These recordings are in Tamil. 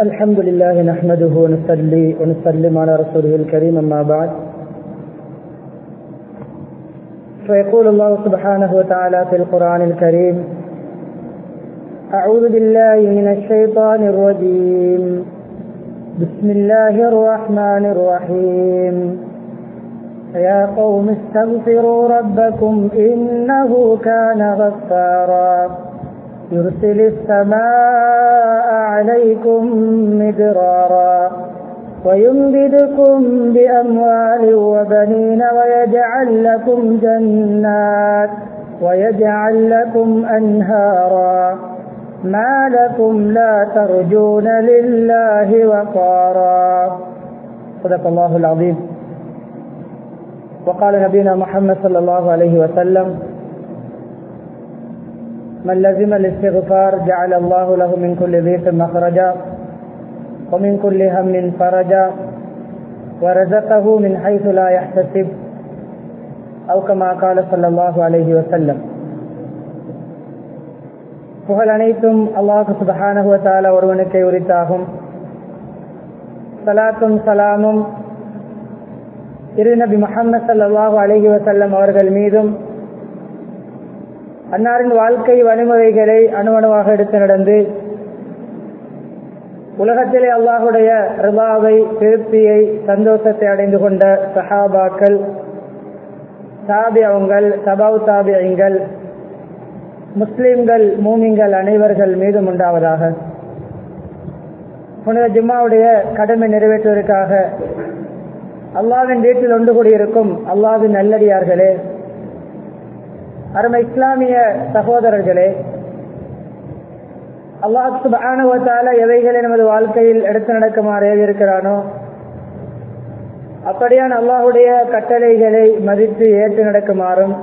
الحمد لله نحمده ونصلي ونسلم على رسوله الكريم أما بعد فيقول الله سبحانه وتعالى في القرآن الكريم أعوذ بالله من الشيطان الرجيم بسم الله الرحمن الرحيم يا قوم استغفروا ربكم إنه كان غفارا يرسل السماء عليكم مدرارا ويمددكم بأموال وبنين ويجعل لكم جنات ويجعل لكم أنهارا ما لكم لا ترجون لله وقارا صدق الله العظيم وقال نبينا محمد صلى الله عليه وسلم من لزم الاستغفار جعل الله له من كل ضيق مخرجا ومن كل هم فرجا ورزقه من حيث لا يحتسب أو كما قال صلى الله عليه وسلم புகழ் அனைத்தும் அல்லாஹு சுபஹானகுவத்தால ஒருவனுக்கே உரித்தாகும் சலாத்தும் சலாமும் திருநபி முகமது சல்லாஹூ அலஹி வசல்லம் அவர்கள் மீதும் அன்னாரின் வாழ்க்கை வழிமுறைகளை அணுவணுவாக எடுத்து நடந்து உலகத்திலே அல்லாஹுடைய ரிபாவை திருப்தியை சந்தோஷத்தை அடைந்து கொண்ட சஹாபாக்கள் தாபியங்கள் சபாவு தாபியங்கள் முஸ்லிம்கள் மூமிங்கள் அனைவர்கள் மீதும் உண்டாவதாக புனித ஜும்மாவுடைய கடமை நிறைவேற்றுவதற்காக அல்லாவின் வீட்டில் ஒன்று கூடியிருக்கும் அல்லாவின் நல்லடியார்களே அருமை இஸ்லாமிய சகோதரர்களே அல்லாஹ் சுபானுவத்தால எவைகளை நமது வாழ்க்கையில் எடுத்து நடக்குமாறு இருக்கிறானோ அப்படியான் அல்லாஹுடைய கட்டளைகளை மதித்து ஏற்று நடக்குமாறும்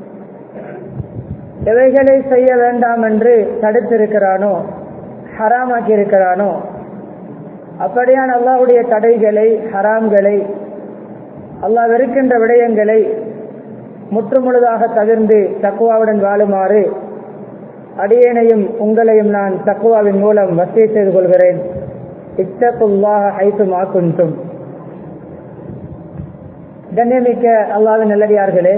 எவைகளை செய்ய வேண்டாம் என்று தடுத்திருக்கிறானோ ஹராமாக்கி இருக்கிறானோ அப்படியான் அல்லாஹுடைய தடைகளை ஹராம்களை அல்லாஹ் வெறுக்கின்ற விடயங்களை முற்றுமுழுதாக தவிர்ந்து தக்குவாவுடன் வாழுமாறு அடியேனையும் உங்களையும் நான் தக்குவாவின் மூலம் வசதி செய்து கொள்கிறேன் இத்தகுல்லாக ஐத்து மாக்குன்றும் கண்ணியமிக்க அல்லாவின் நல்லடியார்களே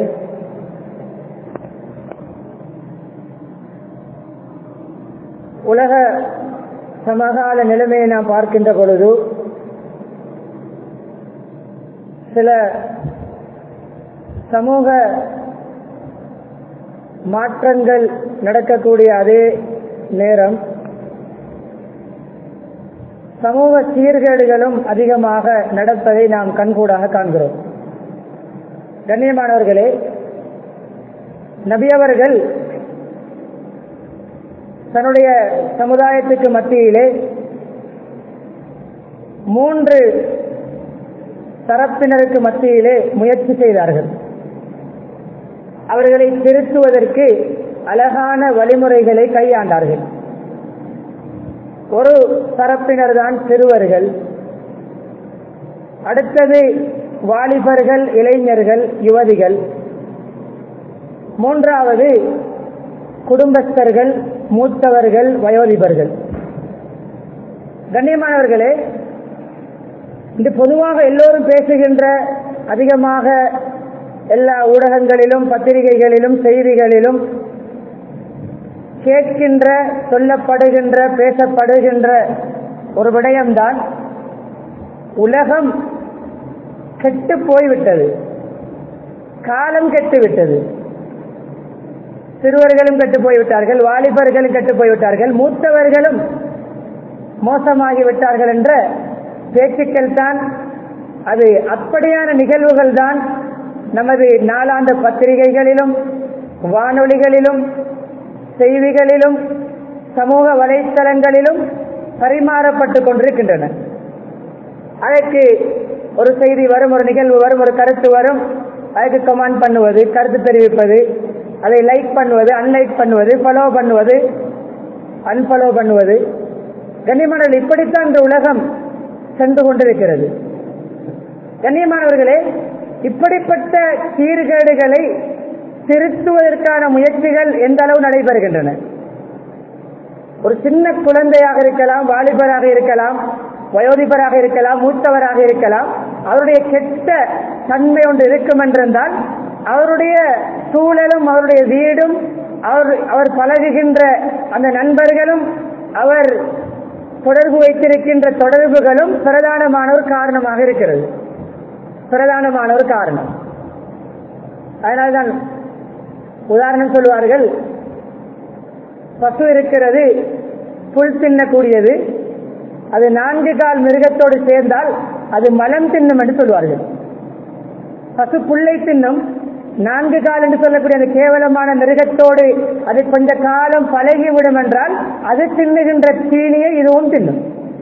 உலக சமகால நிலைமையை நாம் பார்க்கின்ற பொழுது சில சமூக மாற்றங்கள் நடக்கக்கூடிய அதே நேரம் சமூக சீர்கேடுகளும் அதிகமாக நடப்பதை நாம் கண்கூடாக காண்கிறோம் கண்ணியமானவர்களே நபியவர்கள் தன்னுடைய சமுதாயத்துக்கு மத்தியிலே மூன்று தரப்பினருக்கு மத்தியிலே முயற்சி செய்தார்கள் அவர்களை திருத்துவதற்கு அழகான வழிமுறைகளை கையாண்டார்கள் ஒரு தரப்பினர் தான் சிறுவர்கள் அடுத்தது வாலிபர்கள் இளைஞர்கள் யுவதிகள் மூன்றாவது குடும்பஸ்தர்கள் மூத்தவர்கள் வயோதிபர்கள் கண்ணியமானவர்களே இந்த பொதுவாக எல்லோரும் பேசுகின்ற அதிகமாக எல்லா ஊடகங்களிலும் பத்திரிகைகளிலும் செய்திகளிலும் கேட்கின்ற சொல்லப்படுகின்ற பேசப்படுகின்ற ஒரு விடயம்தான் உலகம் கெட்டு போய்விட்டது காலம் கெட்டுவிட்டது சிறுவர்களும் கெட்டு போய்விட்டார்கள் வாலிபர்களும் கெட்டு போய்விட்டார்கள் மூத்தவர்களும் மோசமாகிவிட்டார்கள் என்ற பேச்சுக்கள் தான் அது அப்படியான நிகழ்வுகள் தான் நமது நாளாந்த பத்திரிகைகளிலும் வானொலிகளிலும் செய்திகளிலும் சமூக வலைத்தளங்களிலும் பரிமாறப்பட்டு கொண்டிருக்கின்றன அதற்கு ஒரு செய்தி வரும் ஒரு நிகழ்வு வரும் ஒரு கருத்து வரும் அதுக்கு கமெண்ட் பண்ணுவது கருத்து தெரிவிப்பது அதை லைக் பண்ணுவது அன்லைக் பண்ணுவது ஃபாலோ பண்ணுவது அன்ஃபாலோ பண்ணுவது கண்ணியமானவர்கள் இப்படித்தான் இந்த உலகம் சென்று கொண்டிருக்கிறது கண்ணியமானவர்களே இப்படிப்பட்ட சீர்கேடுகளை திருத்துவதற்கான முயற்சிகள் எந்த அளவு நடைபெறுகின்றன ஒரு சின்ன குழந்தையாக இருக்கலாம் வாலிபராக இருக்கலாம் வயோதிபராக இருக்கலாம் மூத்தவராக இருக்கலாம் அவருடைய கெட்ட தன்மை ஒன்று இருக்கும் என்றிருந்தால் அவருடைய சூழலும் அவருடைய வீடும் அவர் அவர் பழகுகின்ற அந்த நண்பர்களும் அவர் தொடர்பு வைத்திருக்கின்ற தொடர்புகளும் பிரதானமான ஒரு காரணமாக இருக்கிறது பிரதானமான ஒரு காரணம் அதனால்தான் உதாரணம் சொல்வார்கள் பசு இருக்கிறது புல் தின்னக்கூடியது அது நான்கு கால் மிருகத்தோடு சேர்ந்தால் அது மலம் தின்னும் என்று சொல்வார்கள் பசு புல்லை தின்னும் நான்கு கால் என்று சொல்லக்கூடிய அந்த கேவலமான மிருகத்தோடு அது கொஞ்ச காலம் பழகிவிடும் என்றால் அது தின்னுகின்ற தீனியை இதுவும் தின்னும்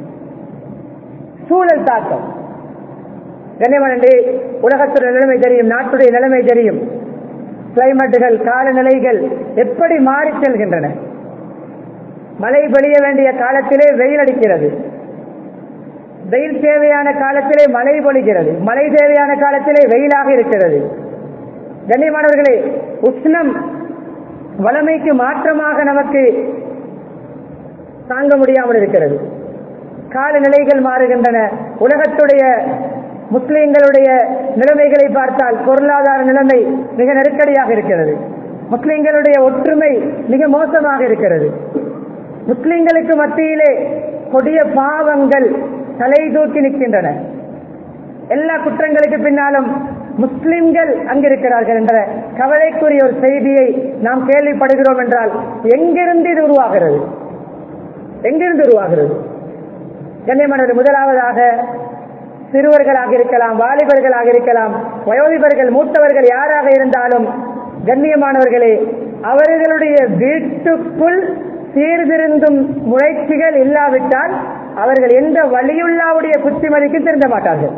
சூழல் தாக்கம் கண்ணியமனே உலகத்துடைய நிலைமை தெரியும் நாட்டுடைய நிலைமை தெரியும் கிளைமேட்டுகள் காலநிலைகள் எப்படி மாறி செல்கின்றன மழை பொழிய வேண்டிய காலத்திலே வெயில் அடிக்கிறது வெயில் தேவையான காலத்திலே மழை பொழிகிறது மழை தேவையான காலத்திலே வெயிலாக இருக்கிறது கண்ணியமானவர்களே உஷ்ணம் வளமைக்கு மாற்றமாக நமக்கு தாங்க முடியாமல் இருக்கிறது காலநிலைகள் மாறுகின்றன உலகத்துடைய முஸ்லிம்களுடைய நிலைமைகளை பார்த்தால் பொருளாதார நிலைமை மிக நெருக்கடியாக இருக்கிறது முஸ்லிம்களுடைய ஒற்றுமை மிக மோசமாக இருக்கிறது முஸ்லிம்களுக்கு மத்தியிலே கொடிய பாவங்கள் தலை தூக்கி நிற்கின்றன எல்லா குற்றங்களுக்கு பின்னாலும் முஸ்லிம்கள் அங்கிருக்கிறார்கள் என்ற கவலைக்குரிய ஒரு செய்தியை நாம் கேள்விப்படுகிறோம் என்றால் எங்கிருந்து இது உருவாகிறது எங்கிருந்து உருவாகிறது கண்ணியமானது முதலாவதாக சிறுவர்களாக இருக்கலாம் வாலிபர்களாக இருக்கலாம் வயோதிபர்கள் மூத்தவர்கள் யாராக இருந்தாலும் கண்ணியமானவர்களே அவர்களுடைய வீட்டுக்குள் சீர்திருந்தும் முயற்சிகள் இல்லாவிட்டால் அவர்கள் எந்த வழியுள்ளாவுடைய புத்திமதிக்கும் திருந்த மாட்டார்கள்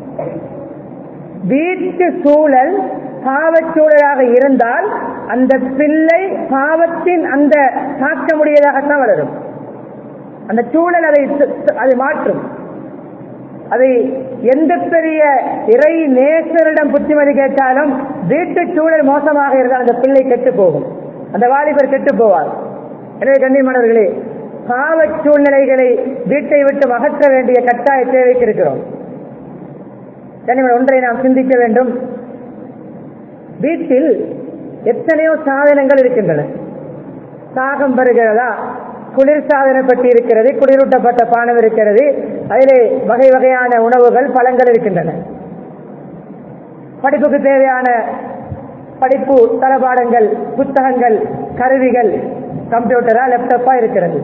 வீட்டு சூழல் பாவச்சூழலாக இருந்தால் அந்த பிள்ளை பாவத்தின் அந்த தாக்கமுடையதாகத்தான் வளரும் அந்த சூழல் அதை அதை மாற்றும் அதை எந்த பெரிய இறை நேசரிடம் புத்திமதி கேட்டாலும் வீட்டு சூழல் மோசமாக இருந்தால் அந்த பிள்ளை கெட்டு போகும் அந்த வாலிபர் கெட்டு போவார் எனவே கண்ணியமானவர்களே பாவ சூழ்நிலைகளை வீட்டை விட்டு அகற்ற வேண்டிய கட்டாய தேவைக்கு இருக்கிறோம் கண்ணியமான ஒன்றை நாம் சிந்திக்க வேண்டும் வீட்டில் எத்தனையோ சாதனங்கள் இருக்கின்றன தாகம் பெறுகிறதா குளிர் சாதன பெட்டி இருக்கிறது குளிரூட்டப்பட்ட பானம் இருக்கிறது அதிலே வகை வகையான உணவுகள் பழங்கள் இருக்கின்றன படிப்புக்கு தேவையான படிப்பு தளபாடங்கள் புத்தகங்கள் கருவிகள் கம்ப்யூட்டரா லேப்டாப்பா இருக்கிறது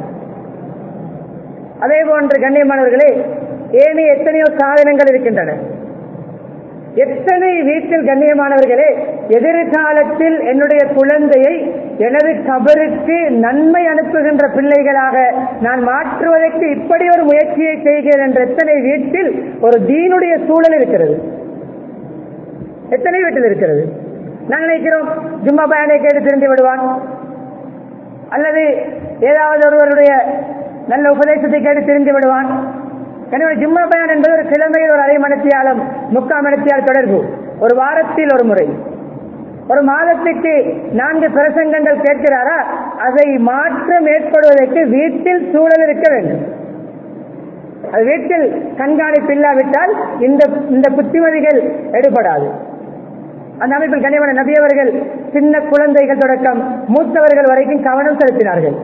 அதே போன்று கண்ணியமானவர்களே ஏனைய எத்தனையோ சாதனங்கள் இருக்கின்றன எத்தனை வீட்டில் கண்ணியமானவர்களே எதிர்காலத்தில் என்னுடைய குழந்தையை எனது கபருக்கு நன்மை அனுப்புகின்ற பிள்ளைகளாக நான் மாற்றுவதற்கு இப்படி ஒரு முயற்சியை செய்கிறேன் என்ற எத்தனை வீட்டில் ஒரு தீனுடைய சூழல் இருக்கிறது எத்தனை வீட்டில் இருக்கிறது நாங்கள் நினைக்கிறோம் ஜும்மா பயனை கேட்டு திரும்பி விடுவான் அல்லது ஏதாவது ஒருவருடைய நல்ல உபதேசத்தை கேட்டு திரும்பி விடுவான் எனவே ஜும்மா பயான் என்பது ஒரு கிழமையில் ஒரு அரை மணித்தியாலம் முக்கால் மணித்தியால் தொடர்பு ஒரு வாரத்தில் ஒரு முறை ஒரு மாதத்துக்கு நான்கு பிரசங்கங்கள் கேட்கிறாரா அதை மாற்றம் ஏற்படுவதற்கு வீட்டில் சூழல் இருக்க வேண்டும் அது வீட்டில் கண்காணிப்பு இல்லாவிட்டால் இந்த இந்த புத்திமதிகள் எடுபடாது அந்த அமைப்பில் கனிவன நபியவர்கள் சின்ன குழந்தைகள் தொடக்கம் மூத்தவர்கள் வரைக்கும் கவனம் செலுத்தினார்கள்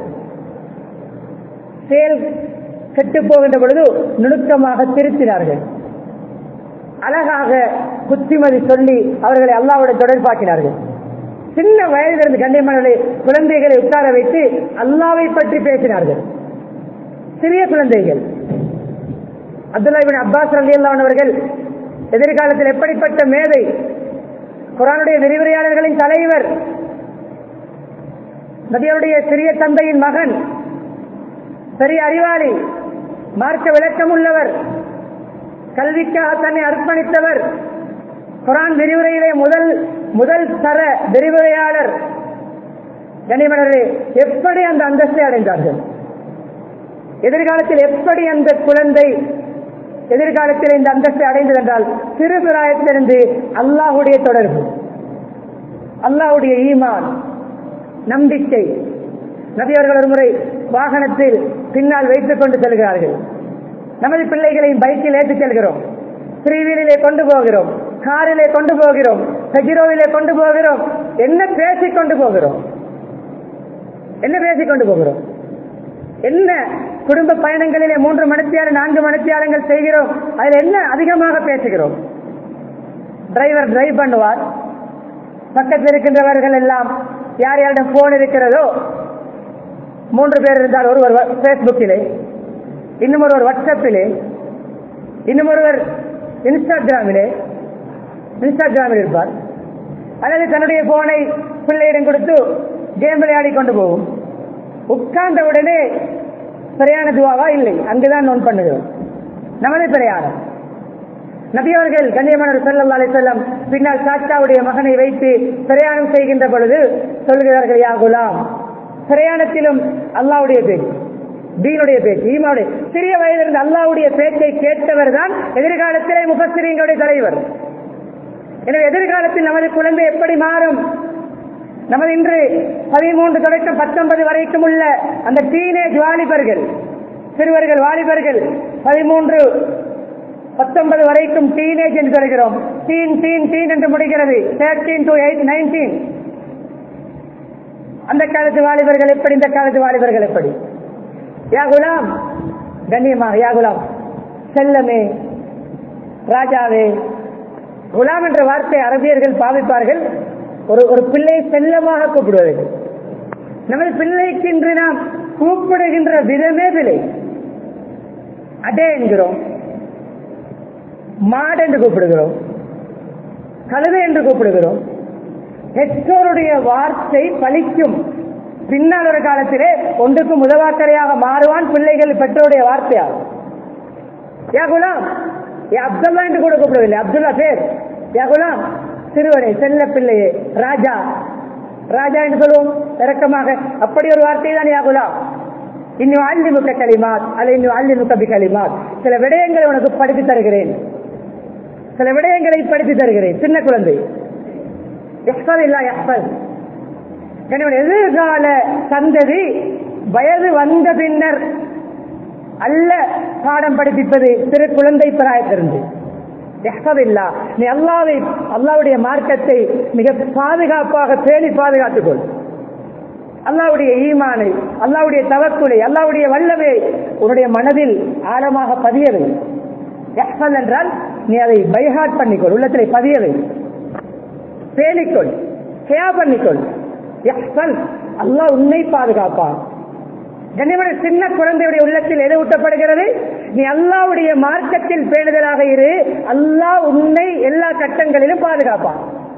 செயல் கெட்டு போகின்ற பொழுது நுணுக்கமாக திருத்தினார்கள் அழகாக புத்திமதி சொல்லி அவர்களை அல்லாவுடன் தொடர்பாக்கினார்கள் சின்ன வயதிலிருந்து கண்ணியமானவர்களை குழந்தைகளை உட்கார வைத்து அல்லாவை பற்றி பேசினார்கள் சிறிய குழந்தைகள் அப்துல்லாபின் அப்பாஸ் ரலி அவர்கள் எதிர்காலத்தில் எப்படிப்பட்ட மேதை குரானுடைய விரிவுரையாளர்களின் தலைவர் நபியருடைய சிறிய தந்தையின் மகன் பெரிய அறிவாளி மார்க்க விளக்கம் உள்ளவர் கல்விக்காக தன்னை அர்ப்பணித்தவர் குரான் விரிவுரையிலே முதல் முதல் தர விரிவுரையாளர் கனிமணரே எப்படி அந்த அந்தஸ்தை அடைந்தார்கள் எதிர்காலத்தில் எப்படி அந்த குழந்தை எதிர்காலத்தில் இந்த அந்தஸ்தை அடைந்தது என்றால் சிறுபிராயத்திலிருந்து அல்லாஹுடைய தொடர்பு அல்லாஹுடைய ஈமான் நம்பிக்கை நபி அவர்கள் ஒரு முறை வாகனத்தில் பின்னால் வைத்துக் கொண்டு செல்கிறார்கள் நமது பிள்ளைகளையும் பைக்கில் ஏற்றிச் செல்கிறோம் த்ரீவீலிலே கொண்டு போகிறோம் காரிலே கொண்டு போகிறோம் ஹெஜிரோவிலே கொண்டு போகிறோம் என்ன பேசிக் கொண்டு போகிறோம் என்ன பேசிக் கொண்டு போகிறோம் என்ன குடும்ப பயணங்களிலே மூன்று மணித்தியாலம் நான்கு மணித்தியாலங்கள் செய்கிறோம் அதில் என்ன அதிகமாக பேசுகிறோம் டிரைவர் டிரைவ் பண்ணுவார் பக்கத்தில் இருக்கின்றவர்கள் எல்லாம் யார் யாரிடம் போன் இருக்கிறதோ மூன்று பேர் இருந்தால் ஒருவர் பேஸ்புக்கிலே இன்னும் ஒருவர் வாட்ஸ்அப்பிலே இன்னும் ஒருவர் இன்ஸ்டாகிராமிலே இன்ஸ்டாகிராமில் இருப்பார் அல்லது தன்னுடைய போனை பிள்ளையிடம் கொடுத்து கேம் விளையாடி கொண்டு போகும் உட்கார்ந்த உடனே சரியான துவாவா இல்லை அங்குதான் நோன் பண்ணுகிறோம் நமது பிரயாணம் நபி அவர்கள் கண்ணியமான செல்லம் அலை செல்லம் பின்னால் சாச்சாவுடைய மகனை வைத்து பிரயாணம் செய்கின்ற பொழுது சொல்கிறார்கள் யா குலாம் பிரயாணத்திலும் அல்லாவுடைய பேச்சு தீனுடைய பேச்சு ஈமாவுடைய சிறிய வயதிலிருந்து அல்லாவுடைய பேச்சை கேட்டவர் தான் எதிர்காலத்திலே முகசிரியங்களுடைய தலைவர் எனவே எதிர்காலத்தில் நமது குழந்தை எப்படி மாறும் நமது இன்று பதிமூன்று தொடக்கம் பத்தொன்பது வரைக்கும் உள்ள அந்த டீனேஜ் வாலிபர்கள் சிறுவர்கள் வாலிபர்கள் பதிமூன்று பத்தொன்பது வரைக்கும் டீனேஜ் என்று சொல்கிறோம் டீன் டீன் டீன் என்று முடிகிறது தேர்டீன் டு எயிட் நைன்டீன் அந்த காலத்து வாலிபர்கள் எப்படி இந்த காலத்து வாலிபர்கள் எப்படி யா குலாம் கண்ணியமாக யா குலாம் செல்லமே ராஜாவே குலாம் என்ற வார்த்தை அரபியர்கள் பாவிப்பார்கள் ஒரு ஒரு பிள்ளை செல்லமாக கூப்பிடுவது நமது பிள்ளைக்கு இன்று நாம் கூப்பிடுகின்ற விதமே விலை அடே என்கிறோம் மாடு என்று கூப்பிடுகிறோம் கழுதை என்று கூப்பிடுகிறோம் பெற்றோருடைய வார்த்தை பலிக்கும் பின்னால் ஒரு காலத்திலே ஒன்றுக்கும் உதவாக்கரையாக மாறுவான் பிள்ளைகள் பெற்றோருடைய வார்த்தையாகும் யா குலாம் ஏ அப்துல்லா என்று கூட கூப்பிடவில்லை அப்துல்லா பேர் யா குலாம் சிறுவனே செல்ல பிள்ளையே ராஜா ராஜா என்று சொல்லுவோம் இறக்கமாக அப்படி ஒரு வார்த்தை தான் யா குலாம் இன்னும் ஆழ்ந்தி முக்க களிமாத் அல்ல இன்னும் ஆழ்ந்தி முக்க பி களிமாத் சில விடயங்களை உனக்கு படித்து தருகிறேன் சில விடயங்களை படித்து தருகிறேன் சின்ன குழந்தை எஃபல் இல்லா எஃபல் என்னுடைய எதிர்கால சந்ததி வயது வந்த பின்னர் அல்ல பாடம் படிப்பிப்பது சிறு குழந்தை பிராயத்திலிருந்து எஹ்ஃபதில்லா நீ அல்லாவை அல்லாவுடைய மார்க்கத்தை மிக பாதுகாப்பாக பேணி பாதுகாத்துக் கொள் அல்லாவுடைய ஈமானை அல்லாவுடைய தவக்குலை அல்லாவுடைய வல்லமை உன்னுடைய மனதில் ஆழமாக பதியவை எஹ்ஃபல் என்றால் நீ அதை பைஹாட் பண்ணிக்கொள் உள்ளத்திலே பதியவை பேணிக்கொள் ஹேயா பண்ணிக்கொள் எஹ்ஃபல் அல்லாஹ் உன்னை பாதுகாப்பான் கண்ணியமான சின்ன குழந்தையுடைய உள்ளத்தில் எது ஊட்டப்படுகிறது நீ அல்லாவுடைய மார்க்கத்தில் பேணுதலாக இரு அல்லாஹ் உன்னை எல்லா கட்டங்களிலும் பாதுகாப்பான்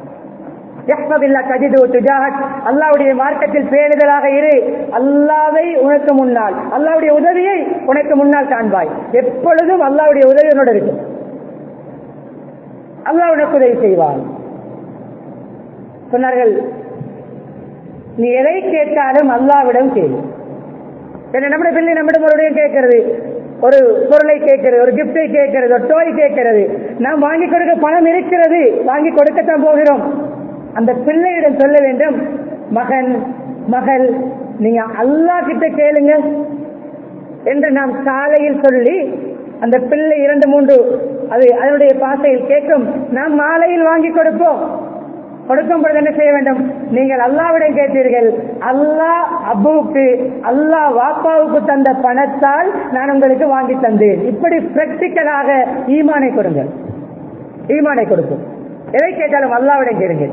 அல்லாவுடைய மார்க்கத்தில் பேணுதலாக இரு அல்லாவை உனக்கு முன்னால் அல்லாவுடைய உதவியை உனக்கு முன்னால் காண்பாய் எப்பொழுதும் அல்லாவுடைய உதவி உன்னோட இருக்கும் அல்லாஹ் உனக்கு உதவி செய்வான் சொன்னார்கள் நீ எதை கேட்டாலும் அல்லாவிடம் கேளு என்ன நம்முடைய பிள்ளை நம்மிடம் மறுபடியும் கேட்கிறது ஒரு பொருளை கேட்கிறது ஒரு கிஃப்டை கேட்கிறது ஒரு டோய் கேட்கிறது நாம் வாங்கி கொடுக்க பணம் இருக்கிறது வாங்கி கொடுக்கத்தான் போகிறோம் அந்த பிள்ளையிடம் சொல்ல வேண்டும் மகன் மகள் நீங்க அல்லா கிட்ட கேளுங்க என்று நாம் சாலையில் சொல்லி அந்த பிள்ளை இரண்டு மூன்று அது அதனுடைய பாசையில் கேட்கும் நாம் மாலையில் வாங்கி கொடுப்போம் கொடுக்கும் பொழுது என்ன செய்ய வேண்டும் நீங்கள் அல்லாவிடம் கேட்டீர்கள் அல்லாஹ் அபுவுக்கு அல்லாஹ் வாப்பாவுக்கு தந்த பணத்தால் நான் உங்களுக்கு வாங்கி தந்தேன் இப்படி பிராக்டிக்கலாக ஈமானை கொடுங்கள் ஈமானை கொடுக்கும் எதை கேட்டாலும் அல்லாவிடம் கேளுங்கள்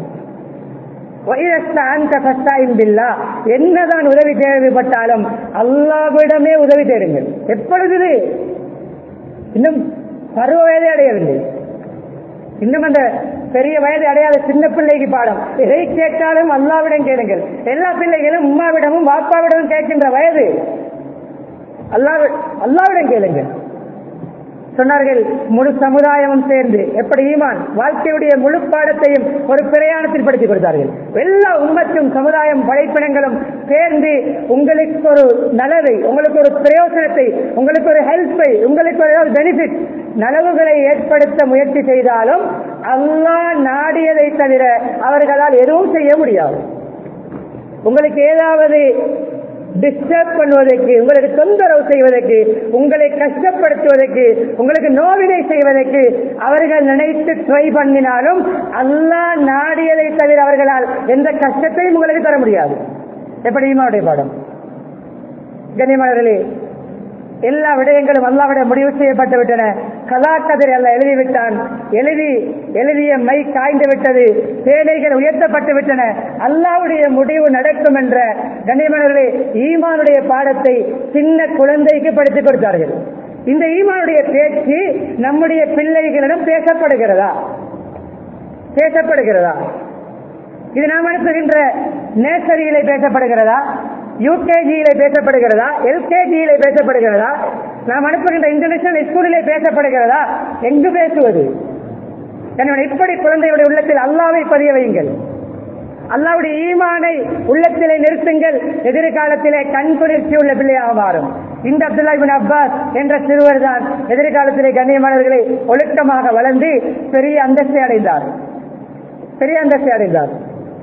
என்னதான் உதவி தேவைப்பட்டாலும் அல்லாவிடமே உதவி தேடுங்கள் எப்பொழுது இன்னும் பருவ வயதை அடையவில்லை இன்னும் அந்த பெரிய வயது அடையாத சின்ன பிள்ளைக்கு பாடம் எதை கேட்டாலும் அல்லாவிடம் கேளுங்கள் எல்லா பிள்ளைகளும் உமாவிடமும் பாப்பாவிடமும் கேட்கின்ற வயது அல்லாவி அல்லாவிடம் கேளுங்கள் சொன்னார்கள் முழு சமுதாயமும் சேர்ந்து எப்படி ஈமான் வாழ்க்கையுடைய முழு பாடத்தையும் ஒரு பிரயாணத்தில் படுத்திக் கொடுத்தார்கள் எல்லா உண்மத்தும் சமுதாயம் படைப்பினங்களும் சேர்ந்து உங்களுக்கு ஒரு நலவை உங்களுக்கு ஒரு பிரயோசனத்தை உங்களுக்கு ஒரு ஹெல்ப்பை உங்களுக்கு ஒரு பெனிஃபிட் நலவுகளை ஏற்படுத்த முயற்சி செய்தாலும் அல்லாஹ் நாடியதை தவிர அவர்களால் எதுவும் செய்ய முடியாது உங்களுக்கு ஏதாவது டிஸ்டர்ப் பண்ணுவதற்கு உங்களுக்கு தொந்தரவு செய்வதற்கு உங்களை கஷ்டப்படுத்துவதற்கு உங்களுக்கு நோவினை செய்வதற்கு அவர்கள் நினைத்து ட்ரை பண்ணினாலும் அல்லாஹ் நாடியதை தவிர அவர்களால் எந்த கஷ்டத்தையும் உங்களுக்கு தர முடியாது எப்படி ஈமானுடைய பாடம் கண்ணியமானவர்களே எல்லா விடயங்களும் அல்லாவிட முடிவு செய்யப்பட்டு விட்டன கலாக்கதிரை அல்ல எழுதிவிட்டான் எழுதி எழுதிய மை காய்ந்து விட்டது பேழைகள் உயர்த்தப்பட்டு விட்டன அல்லாவுடைய முடிவு நடக்கும் என்ற கண்ணியமானவர்களே ஈமானுடைய பாடத்தை சின்ன குழந்தைக்கு படித்துக் கொடுத்தார்கள் இந்த ஈமானுடைய பேச்சு நம்முடைய பிள்ளைகளிடம் பேசப்படுகிறதா பேசப்படுகிறதா இது நாம் அனுப்புகின்ற நேசரியிலே பேசப்படுகிறதா யூகேஜியிலே பேசப்படுகிறதா எல்கேஜியிலே பேசப்படுகிறதா நாம் அனுப்புகின்ற இன்டர்நேஷனல் ஸ்கூலிலே பேசப்படுகிறதா எங்கு பேசுவது எனவே இப்படி குழந்தையுடைய உள்ளத்தில் அல்லாவை பதிய வையுங்கள் அல்லாவுடைய ஈமானை உள்ளத்திலே நிறுத்துங்கள் எதிர்காலத்திலே கண் குளிர்ச்சி உள்ள பிள்ளையாக மாறும் இந்த அப்துல்லா பின் அப்பாஸ் என்ற சிறுவர் தான் எதிர்காலத்திலே கண்ணியமானவர்களை ஒழுக்கமாக வளர்ந்து பெரிய அந்தஸ்தை அடைந்தார் பெரிய அந்தஸ்தை அடைந்தார்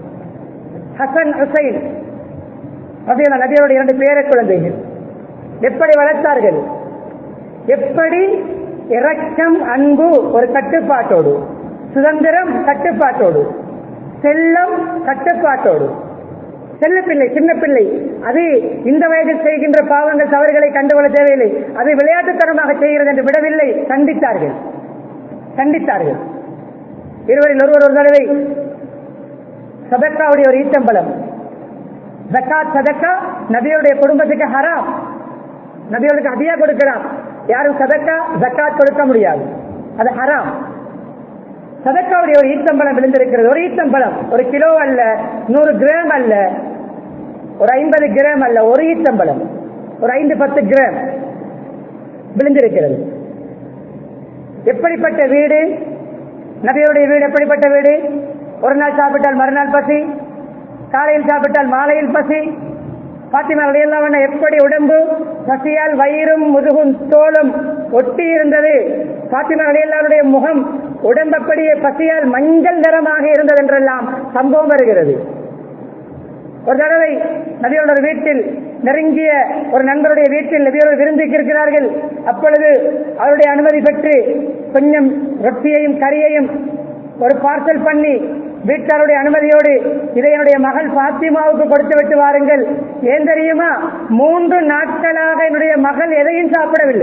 ஹசன் ஹுசைன் நபியோட இரண்டு பேர குழந்தைகள் எப்படி வளர்த்தார்கள் எப்படி இரக்கம் அன்பு ஒரு கட்டுப்பாட்டோடு சுதந்திரம் கட்டுப்பாட்டோடு செல்லம் கட்டுப்பாட்டோடு செல்ல பிள்ளை சின்ன பிள்ளை அது இந்த வயதில் செய்கின்ற பாவங்கள் தவறுகளை கண்டுகொள்ள தேவையில்லை அதை விளையாட்டுத்தனமாக செய்கிறது என்று விடவில்லை கண்டித்தார்கள் கண்டித்தார்கள் இருவரில் ஒருவர் ஒரு தடவை சதக்காவுடைய ஒரு ஈட்டம்பலம் ஜக்காத் சதக்கா நபியுடைய குடும்பத்துக்கு ஹராம் நபியோருக்கு அதிகா கொடுக்கலாம் யாரும் சதக்கா ஜக்காத் கொடுக்க முடியாது அது ஹராம் சதக்காவுடைய ஒரு ஈத்தம்பழம் விழுந்திருக்கிறது ஒரு ஈத்தம்பழம் ஒரு கிலோ அல்ல நூறு கிராம் அல்ல ஒரு ஐம்பது கிராம் அல்ல ஒரு ஈத்தம்பழம் ஒரு ஐந்து பத்து கிராம் விழுந்திருக்கிறது எப்படிப்பட்ட வீடு நபியுடைய வீடு எப்படிப்பட்ட வீடு ஒரு நாள் சாப்பிட்டால் மறுநாள் பசி காலையில் சாப்பிட்டால் மாலையில் பசி பாத்திமா எல்லாம் எப்படி உடம்பு பசியால் வயிறும் முதுகும் தோலும் ஒட்டி இருந்தது பாத்திமா அலையல்லாருடைய முகம் உடம்பப்படியே பசியால் மஞ்சள் நிறமாக இருந்தது என்றெல்லாம் சம்பவம் வருகிறது ஒரு தடவை நபியோட வீட்டில் நெருங்கிய ஒரு நண்பருடைய வீட்டில் நபியோட விருந்துக்கு இருக்கிறார்கள் அப்பொழுது அவருடைய அனுமதி பெற்று கொஞ்சம் ரொட்டியையும் கறியையும் ஒரு பார்சல் பண்ணி வீட்டாருடைய அனுமதியோடு இதை என்னுடைய மகள் பாத்திமாவுக்கு கொடுத்து விட்டு வாருங்கள் ஏன் தெரியுமா மூன்று நாட்களாக என்னுடைய மகள் எதையும் சாப்பிடவில்லை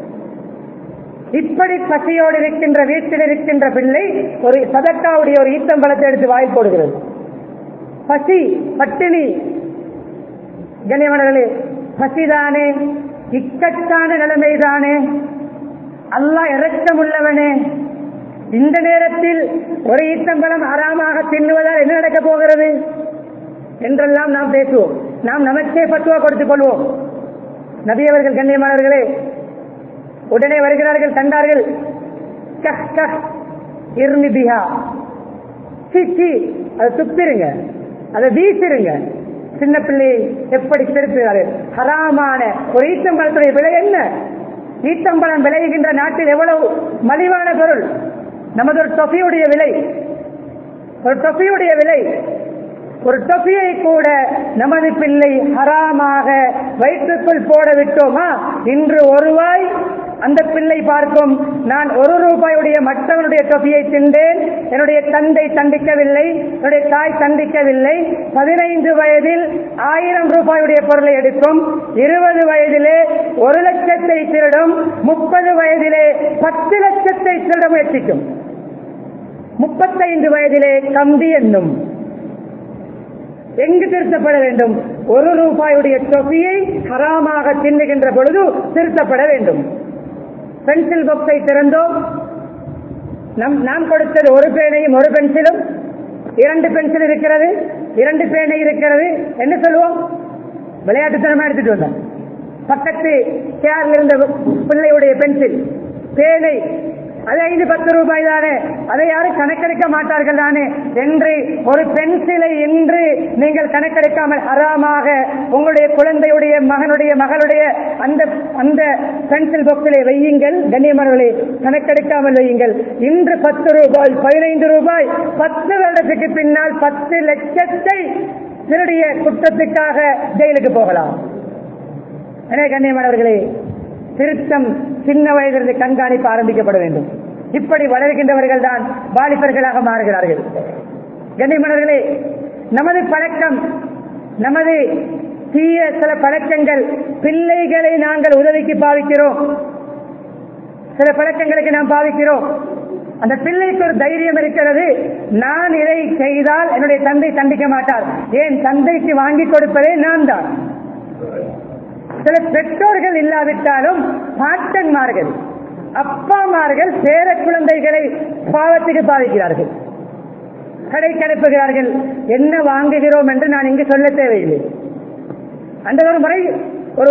இப்படி பசியோடு இருக்கின்ற வீட்டில் இருக்கின்ற பிள்ளை ஒரு சதக்காவுடைய ஒரு ஈத்தம்பழத்தை எடுத்து வாய் போடுகிறது பசி பட்டினி கண்ணியவனர்களே பசிதானே இக்கட்டான நிலைமைதானே அல்லாஹ் இறக்கமுள்ளவனே இந்த நேரத்தில் ஒரு ஈத்தம்பலம் அறாமாக தின்னுவதால் என்ன நடக்கப் போகிறது என்றெல்லாம் நாம் பேசுவோம் நாம் நமக்கே பத்துவா கொடுத்துக் கொள்வோம் நபியவர்கள் கண்ணியமானவர்களே உடனே வருகிறார்கள் கண்டார்கள் கஹ் கஹ் இர்மி பிஹா சி சி அதை துப்பிருங்க அதை வீசிருங்க சின்ன பிள்ளையை எப்படி திருத்துகிறார்கள் ஹராமான ஒரு ஈத்தம்பழத்துடைய விலை என்ன ஈத்தம்பழம் விளைகின்ற நாட்டில் எவ்வளவு மலிவான பொருள் நமது ஒரு தொகையுடைய விலை ஒரு தொகையுடைய விலை ஒரு தொகையை கூட நமது பிள்ளை ஹராமாக வயிற்றுக்குள் போட விட்டோமா இன்று ஒருவாய் அந்த பிள்ளை பார்க்கும் நான் ஒரு ரூபாயுடைய மற்றவனுடைய தொகையை தின்றேன் என்னுடைய தந்தை தண்டிக்கவில்லை என்னுடைய தாய் தண்டிக்கவில்லை பதினைந்து வயதில் ஆயிரம் ரூபாயுடைய பொருளை எடுக்கும் இருபது வயதிலே ஒரு லட்சத்தை திருடும் முப்பது வயதிலே பத்து லட்சத்தை திருட முயற்சிக்கும் முப்பத்தைந்து வயதிலே கம்பி என்னும் எங்கு திருத்தப்பட வேண்டும் ஒரு ரூபாயுடைய தொகையை ஹராமாக தின்னுகின்ற பொழுது திருத்தப்பட வேண்டும் பென்சில் பாக்ஸை திறந்தோம் நம் நாம் கொடுத்தது ஒரு பேனையும் ஒரு பென்சிலும் இரண்டு பென்சில் இருக்கிறது இரண்டு பேனை இருக்கிறது என்ன சொல்லுவோம் விளையாட்டுத்தனமா எடுத்துட்டு வந்தோம் பக்கத்து சேர்ல இருந்த பிள்ளையுடைய பென்சில் பேனை அது ஐந்து பத்து ரூபாய் தானே அதை யாரும் கணக்கெடுக்க மாட்டார்கள் தானே என்று ஒரு பென்சிலை இன்று நீங்கள் கணக்கெடுக்காமல் அறாமாக உங்களுடைய குழந்தையுடைய மகனுடைய மகளுடைய அந்த அந்த பென்சில் பாக்ஸிலே வையுங்கள் கண்ணியமானவர்களே கணக்கெடுக்காமல் வையுங்கள் இன்று பத்து ரூபாய் பதினைந்து ரூபாய் பத்து வருடத்துக்கு பின்னால் பத்து லட்சத்தை திருடிய குற்றத்துக்காக ஜெயிலுக்கு போகலாம் எனவே கண்ணியமானவர்களே திருத்தம் சின்ன வயதிலிருந்து கண்காணிப்பு ஆரம்பிக்கப்பட வேண்டும் இப்படி வளர்கின்றவர்கள் தான் வாலிபர்களாக மாறுகிறார்கள் கண்ணியமானவர்களே நமது பழக்கம் நமது தீய சில பழக்கங்கள் பிள்ளைகளை நாங்கள் உதவிக்கு பாவிக்கிறோம் சில பழக்கங்களுக்கு நாம் பாவிக்கிறோம் அந்த பிள்ளைக்கு ஒரு தைரியம் இருக்கிறது நான் இதை செய்தால் என்னுடைய தந்தை தண்டிக்க மாட்டார் ஏன் தந்தைக்கு வாங்கி கொடுப்பதே நான் தான் சில பெற்றோர்கள் இல்லாவிட்டாலும் பாட்டன்மார்கள் அப்பாமார்கள் பேர குழந்தைகளை பாவத்துக்கு பாவிக்கிறார்கள் கடைக்கு அனுப்புகிறார்கள் என்ன வாங்குகிறோம் என்று நான் இங்கு சொல்ல தேவையில்லை அந்த ஒரு முறை ஒரு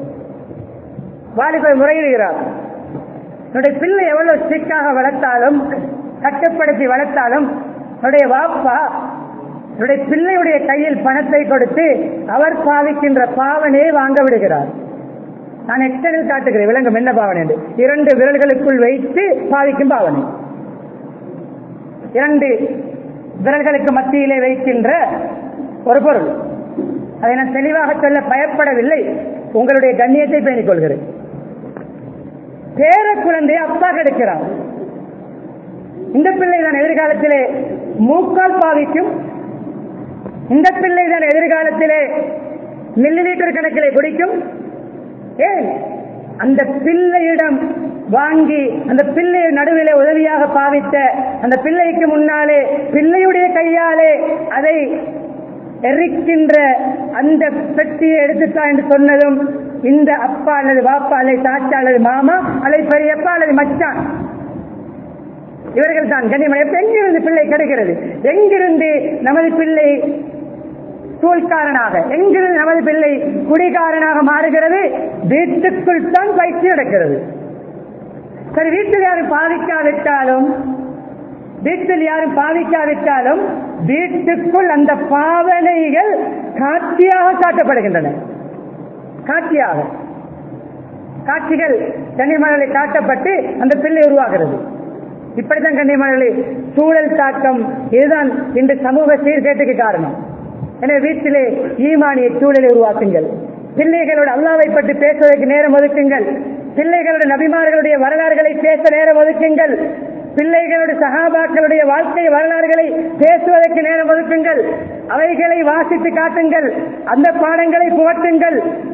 வாலிபர் முறையிடுகிறார் என்னுடைய பிள்ளை எவ்வளவு ஸ்ட்ரிக்டாக வளர்த்தாலும் கட்டுப்படுத்தி வளர்த்தாலும் என்னுடைய வாப்பா என்னுடைய பிள்ளையுடைய கையில் பணத்தை கொடுத்து அவர் பாவிக்கின்ற பாவனையை வாங்க விடுகிறார் நான் எக்ஸ்டனில் காட்டுகிறேன் விளங்கும் என்ன பாவனை என்று இரண்டு விரல்களுக்குள் வைத்து பாவிக்கும் பாவனை இரண்டு விரல்களுக்கு மத்தியிலே வைக்கின்ற ஒரு பொருள் அதை நான் தெளிவாக சொல்ல பயப்படவில்லை உங்களுடைய கண்ணியத்தை பேணிக் கொள்கிறேன் பேர குழந்தையை அப்பா கெடுக்கிறார் இந்த பிள்ளை தான் எதிர்காலத்திலே மூக்கால் பாவிக்கும் இந்த பிள்ளை தான் எதிர்காலத்திலே மில்லி லிட்டர் கணக்கிலே குடிக்கும் ஏன் அந்த பிள்ளையிடம் வாங்கி அந்த பிள்ளையை நடுவிலே உதவியாக பாவித்த அந்த பிள்ளைக்கு முன்னாலே பிள்ளையுடைய கையாலே அதை எரிக்கின்ற அந்த பெட்டியை எடுத்துட்டா என்று சொன்னதும் இந்த அப்பா அல்லது பாப்பா அல்லது தாத்தா அல்லது மாமா அல்லது பெரியப்பா அல்லது மச்சான் இவர்கள் தான் கண்ணியமனை எங்கிருந்து பிள்ளை கிடைக்கிறது எங்கிருந்து நமது பிள்ளை தூள்காரனாக எங்கிருந்து நமது பிள்ளை குடிகாரனாக மாறுகிறது வீட்டுக்குள் தான் பயிற்சி நடக்கிறது சரி வீட்டில் யாரும் பாதிக்காவிட்டாலும் வீட்டில் யாரும் பாதிக்காவிட்டாலும் வீட்டுக்குள் அந்த பாவனைகள் காட்சியாக காட்டப்படுகின்றன காட்சியாக காட்சிகள் கன்னிமலை காட்டப்பட்டு அந்த பிள்ளை உருவாகிறது இப்படித்தான் கன்னிமலை சூழல் தாக்கம் இதுதான் இன்று சமூக சீர்கேட்டுக்கு காரணம் எனவே வீட்டிலே ஈமானிய சூழலை உருவாக்குங்கள் பிள்ளைகளோடு அல்லாவை பற்றி பேசுவதற்கு நேரம் ஒதுக்குங்கள் பிள்ளைகளோட நபிமார்களுடைய வரலாறுகளை பேச நேரம் ஒதுக்குங்கள் பிள்ளைகளோட சகாபாக்களுடைய வாழ்க்கை வரலாறுகளை பேசுவதற்கு நேரம் ஒதுக்குங்கள் அவைகளை வாசித்து காட்டுங்கள் அந்த பாடங்களை புகட்டுங்கள்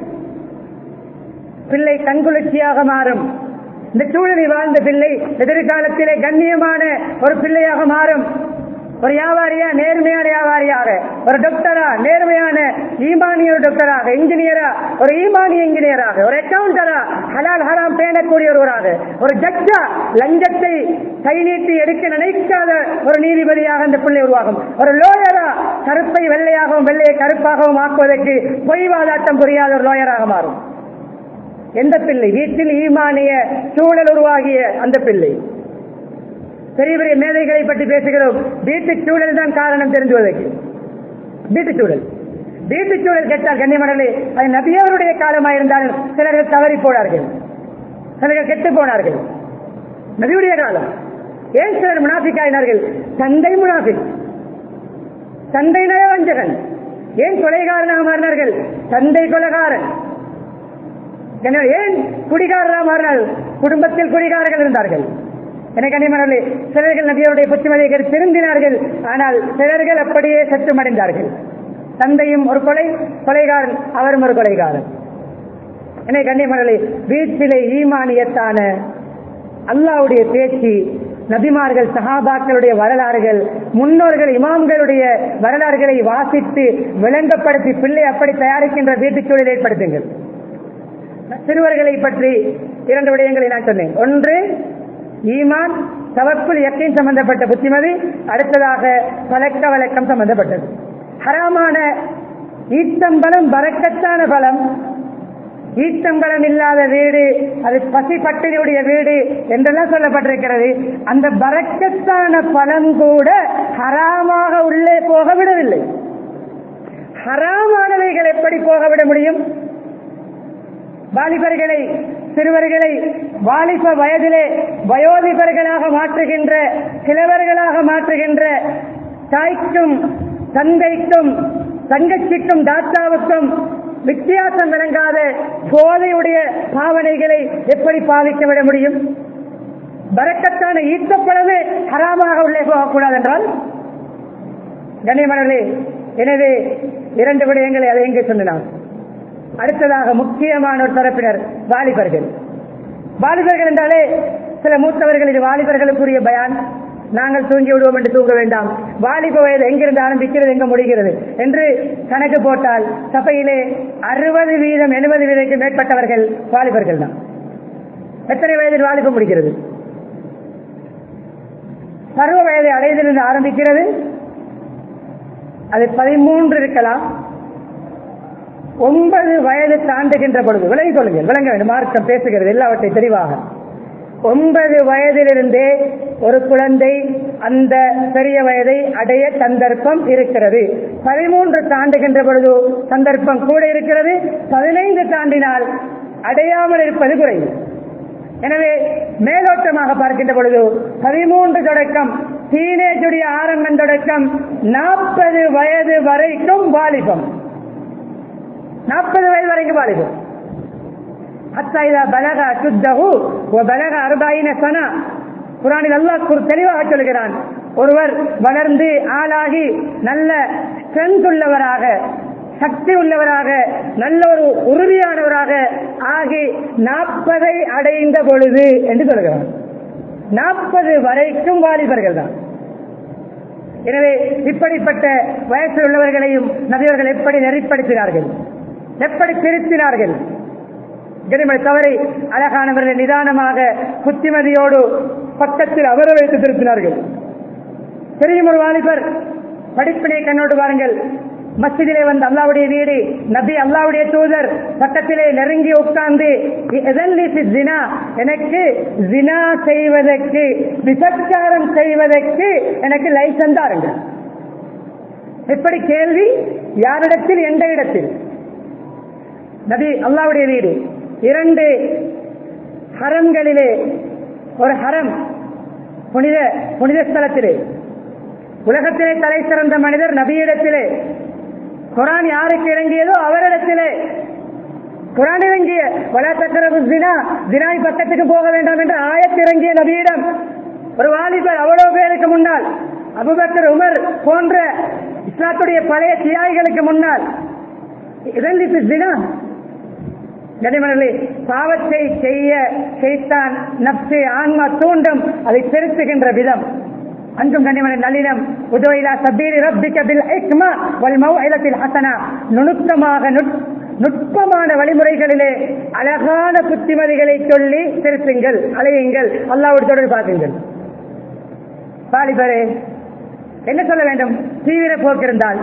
பிள்ளை கண்குளிர்ச்சியாக மாறும் இந்த சூழலில் வாழ்ந்த பிள்ளை எதிர்காலத்திலே கண்ணியமான ஒரு பிள்ளையாக மாறும் ஒரு வியாபாரியா நேர்மையான வியாபாரியாக ஒரு டாக்டரா நேர்மையான ஈமானிய ஒரு டாக்டராக இன்ஜினியரா ஒரு ஈமானிய இன்ஜினியராக ஒரு அக்கவுண்டரா ஹலால் ஹராம் பேணக்கூடிய ஒருவராக ஒரு ஜட்ஜா லஞ்சத்தை கை நீட்டி எடுக்க நினைக்காத ஒரு நீதிபதியாக அந்த பிள்ளை உருவாகும் ஒரு லோயரா கருப்பை வெள்ளையாகவும் வெள்ளையை கருப்பாகவும் ஆக்குவதற்கு பொய் வாதாட்டம் புரியாத ஒரு லோயராக மாறும் எந்த பிள்ளை வீட்டில் ஈமானிய சூழல் உருவாகிய அந்த பிள்ளை பெரிய பெரிய மேதைகளை பற்றி பேசுகிறோம் வீட்டு சூழல் தான் காரணம் தெரிஞ்சுவதற்கு வீட்டு சூழல் வீட்டு சூழல் கெட்டால் கண்ணியமடலே அது நபியவருடைய காலமாக இருந்தாலும் சிலர்கள் தவறி போனார்கள் சிலர்கள் கெட்டு போனார்கள் நபியுடைய காலம் ஏன் சிலர் முனாஃபிக்காயினார்கள் தந்தை முனாஃபிக் தந்தை நயவஞ்சகன் ஏன் கொலைகாரனாக மாறினார்கள் தந்தை கொலைகாரன் எனவே ஏன் குடிகாரராக மாறினார்கள் குடும்பத்தில் குடிகாரர்கள் இருந்தார்கள் என கனிமணி சிலர்கள் நபியருடைய புத்திமதியை திருந்தினார்கள் ஆனால் சிலர்கள் அப்படியே சற்றுமடைந்தார்கள் தந்தையும் ஒரு கொலை கொலைகாரன் அவரும் ஒரு கொலைகாரன் என கண்ணியமணி வீட்டிலே ஈமானியத்தான அல்லாவுடைய பேச்சு நபிமார்கள் சஹாபாக்களுடைய வரலாறுகள் முன்னோர்கள் இமாம்களுடைய வரலாறுகளை வாசித்து விளங்கப்படுத்தி பிள்ளை அப்படி தயாரிக்கின்ற வீட்டுச் சூழலை ஏற்படுத்துங்கள் சிறுவர்களை பற்றி இரண்டு விடயங்களை நான் சொன்னேன் ஒன்று ஈமான் தவக்குள் எக்கையும் சம்பந்தப்பட்ட புத்திமதி அடுத்ததாக பழக்க வழக்கம் சம்பந்தப்பட்டது ஹராமான ஈத்தம்பலம் பறக்கத்தான பலம் ஈத்தம்பலம் இல்லாத வீடு அது பசி பட்டினியுடைய வீடு என்றெல்லாம் சொல்லப்பட்டிருக்கிறது அந்த பறக்கத்தான பலம் கூட ஹராமாக உள்ளே போக விடவில்லை ஹராமானவைகள் எப்படி போக விட முடியும் வாலிபர்களை சிறுவர்களை வாலிப வயதிலே வயோதிபர்களாக மாற்றுகின்ற கிழவர்களாக மாற்றுகின்ற தாய்க்கும் தந்தைக்கும் தங்கச்சிக்கும் தாத்தாவுக்கும் வித்தியாசம் விளங்காத போதையுடைய பாவனைகளை எப்படி பாதிக்க விட முடியும் பறக்கத்தான ஈர்க்கப்படவே ஹராமாக உள்ளே போகக்கூடாது என்றால் கண்ணியமனர்களே எனவே இரண்டு விடயங்களை அதை எங்கே சொன்னான் அடுத்ததாக முக்கியமான ஒரு தரப்பினர் வாலிபர்கள் வாலிபர்கள் என்றாலே சில மூத்தவர்கள் இது வாலிபர்களுக்குரிய பயான் நாங்கள் தூங்கி விடுவோம் என்று தூங்க வேண்டாம் வாலிப வயது எங்கிருந்து ஆரம்பிக்கிறது எங்க முடிகிறது என்று கணக்கு போட்டால் சபையிலே அறுபது வீதம் எழுபது வீதத்துக்கு மேற்பட்டவர்கள் வாலிபர்கள் தான் எத்தனை வயதில் வாலிபம் முடிக்கிறது பருவ வயதை அடைவதிலிருந்து ஆரம்பிக்கிறது அது பதிமூன்று இருக்கலாம் ஒன்பது வயது தாண்டுகின்ற பொழுது விளங்கிக் கொள்ளுங்கள் விளங்க வேண்டும் மார்க்கம் பேசுகிறது எல்லாவற்றை தெளிவாக ஒன்பது வயதிலிருந்தே ஒரு குழந்தை அந்த பெரிய வயதை அடைய சந்தர்ப்பம் இருக்கிறது பதிமூன்று தாண்டுகின்ற பொழுது சந்தர்ப்பம் கூட இருக்கிறது பதினைந்து தாண்டினால் அடையாமல் இருப்பது குறைவு எனவே மேலோட்டமாக பார்க்கின்ற பொழுது பதிமூன்று தொடக்கம் டீனேஜுடைய ஆரம்பம் தொடக்கம் நாற்பது வயது வரைக்கும் வாலிபம் நாற்பது வயது வரைக்கும் வாலிபம் அத்தாயிதா பலக அசுத்தகு பலக அறுபாயின சனா குரானில் அல்லாஹ் தெளிவாக சொல்கிறான் ஒருவர் வளர்ந்து ஆளாகி நல்ல ஸ்ட்ரென்த் உள்ளவராக சக்தி உள்ளவராக நல்ல ஒரு உறுதியானவராக ஆகி நாற்பதை அடைந்த பொழுது என்று சொல்கிறார் நாற்பது வரைக்கும் வாலிபர்கள் தான் எனவே இப்படிப்பட்ட வயசில் உள்ளவர்களையும் நபியவர்கள் எப்படி நெறிப்படுத்தினார்கள் எப்படி திருத்தினார்கள் கனிமலை தவறை அழகானவர்கள் நிதானமாக புத்திமதியோடு பக்கத்தில் அவர வைத்து திருத்தினார்கள் தெரியும் ஒரு வாலிபர் படிப்பினை கண்ணோடு பாருங்கள் மஸ்ஜிதிலே வந்து அல்லாவுடைய வீடு நபி அல்லாவுடைய தூதர் பக்கத்திலே நெருங்கி உட்கார்ந்து ஜினா எனக்கு ஜினா செய்வதற்கு விசச்சாரம் செய்வதற்கு எனக்கு லைசன்ஸ் தாருங்க எப்படி கேள்வி யாரிடத்தில் எந்த இடத்தில் நபி அல்லாவுடைய வீடு இரண்டு ஹரம்களிலே ஒரு ஹரம் புனித புனித ஸ்தலத்திலே உலகத்திலே தலை சிறந்த மனிதர் நபியிடத்திலே குரான் யாருக்கு இறங்கியதோ அவரிடத்திலே குரான் இறங்கிய வளர்த்தக்கரவு தினா தினாய் பக்கத்துக்கு போக வேண்டாம் என்று ஆயத்து இறங்கிய நபியிடம் ஒரு வாலிபர் அவ்வளவு பேருக்கு முன்னால் அபுபக்கர் உமர் போன்ற இஸ்லாத்துடைய பழைய தியாகிகளுக்கு முன்னால் இதன் தினா கனிமணர்களே பாவத்தை செய்ய செய்தான் நப்சு ஆன்மா தூண்டும் அதை திருத்துகின்ற விதம் அன்றும் கண்ணிமனை நளினம் உதவிலா சபீரி ரப்பிக்க பில் ஐக்மா வல் மௌஇலத்தில் ஹசனா நுணுக்கமாக நுட்பமான வழிமுறைகளிலே அழகான புத்திமதிகளை சொல்லி திருத்துங்கள் அலையுங்கள் அல்லாவோடு தொடர்பு பார்க்குங்கள் வாலிபரே என்ன சொல்ல வேண்டும் தீவிர போக்கிருந்தால்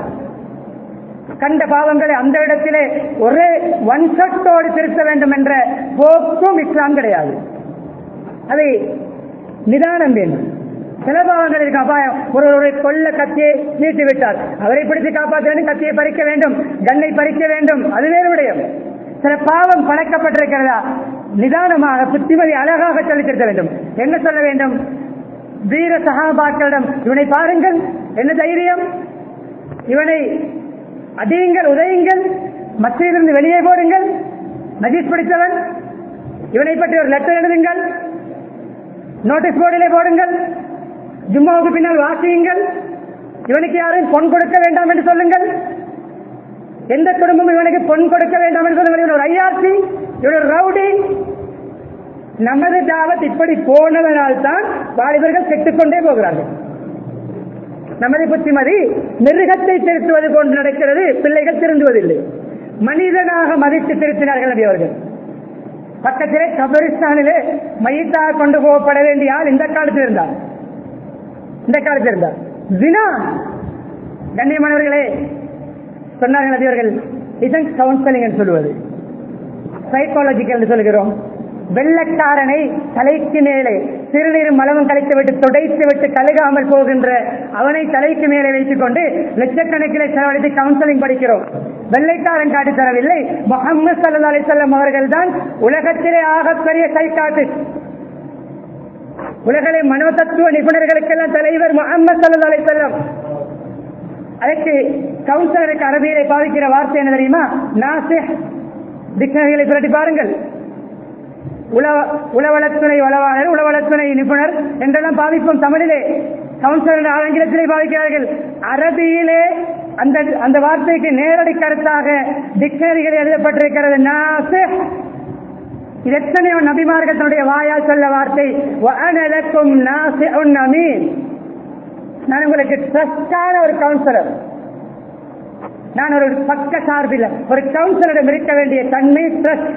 கண்ட பாவங்களை அந்த இடத்திலே ஒரே ஒன் ஷட்டோடு திருத்த வேண்டும் என்ற போக்கும் இஸ்லாம் கிடையாது அதை நிதானம் வேண்டும் சில பாவங்கள் இருக்கு அபாயம் ஒருவருடைய கொல்ல கத்தியை நீட்டி விட்டார் அவரை பிடித்து காப்பாற்ற வேண்டும் கத்தியை பறிக்க வேண்டும் கண்ணை பறிக்க வேண்டும் அது வேறு விடயம் சில பாவம் பழக்கப்பட்டிருக்கிறதா நிதானமாக புத்திமதி அழகாக சொல்லி திருத்த வேண்டும் என்ன சொல்ல வேண்டும் வீர சகாபாக்களிடம் இவனை பாருங்கள் என்ன தைரியம் இவனை அடியுங்கள் உதயுங்கள் மத்தியிலிருந்து வெளியே போடுங்கள் நஜீஸ் பிடித்தவன் இவனை பற்றி ஒரு லெட்டர் எழுதுங்கள் நோட்டீஸ் போர்டிலே போடுங்கள் ஜும்மாவுக்கு பின்னால் வாசியுங்கள் இவனுக்கு யாரும் பொன் கொடுக்க வேண்டாம் என்று சொல்லுங்கள் எந்த குடும்பமும் இவனுக்கு பொன் கொடுக்க வேண்டாம் என்று சொல்லுங்கள் இவன் ஒரு ஐஆர்சி இவன் ஒரு ரவுடி நமது தாவத் இப்படி போனதனால் தான் வாலிபர்கள் கெட்டுக்கொண்டே போகிறார்கள் நமது புத்திமதி மிருகத்தை திருத்துவது போன்று நடக்கிறது பிள்ளைகள் திருந்துவதில்லை மனிதனாக மதித்து திருத்தினார்கள் நபி அவர்கள் பக்கத்திலே கபரிஸ்தானிலே மையத்தாக கொண்டு போகப்பட வேண்டிய ஆள் இந்த காலத்தில் இருந்தார் இந்த காலத்தில் இருந்தார் தினா கண்ணியமானவர்களே சொன்னார்கள் நபி அவர்கள் இதன் கவுன்சிலிங் சொல்லுவது சைக்காலஜிக்கல் சொல்கிறோம் வெள்ளக்காரனை தலைக்கு மேலே சிறுநீர் மலமும் கழித்து விட்டு துடைத்து விட்டு கழுகாமல் போகின்ற அவனை தலைக்கு மேலே வைத்துக் கொண்டு லட்சக்கணக்கிலே செலவழித்து கவுன்சிலிங் படிக்கிறோம் வெள்ளைக்காரன் காட்டி தரவில்லை முகமது சல்லா அலிசல்லம் அவர்கள் தான் உலகத்திலே ஆகப்பெரிய சைக்காட்டிஸ்ட் உலகிலே மனோ தத்துவ நிபுணர்களுக்கெல்லாம் தலைவர் முகமது சல்லா அலிசல்லம் அதற்கு கவுன்சிலருக்கு அரபியிலே பாவிக்கிற வார்த்தை என்ன தெரியுமா நாசே டிக்ஷனரிகளை புரட்டி பாருங்கள் உளவ உளவளத்துணை வளவாளர் உளவளத்துணை நிபுணர் என்றெல்லாம் பாவிப்போம் தமிழிலே கவுன்சிலர் ஆங்கிலத்திலே பாவிக்கிறார்கள் அரபியிலே அந்த அந்த வார்த்தைக்கு நேரடி கருத்தாக டிக்ஷனரிகள் எழுதப்பட்டிருக்கிறது நாசே இது எத்தனையோ நபிமார்கள் தன்னுடைய வாயால் சொல்ல வார்த்தை வஅனலக்கும் நாசிஉன் அமீன் நான் உங்களுக்கு ட்ரஸ்டான ஒரு கவுன்சிலர் நான் ஒரு பக்க சார்பில் ஒரு கவுன்சிலரிடம் இருக்க வேண்டிய தன்மை ட்ரஸ்ட்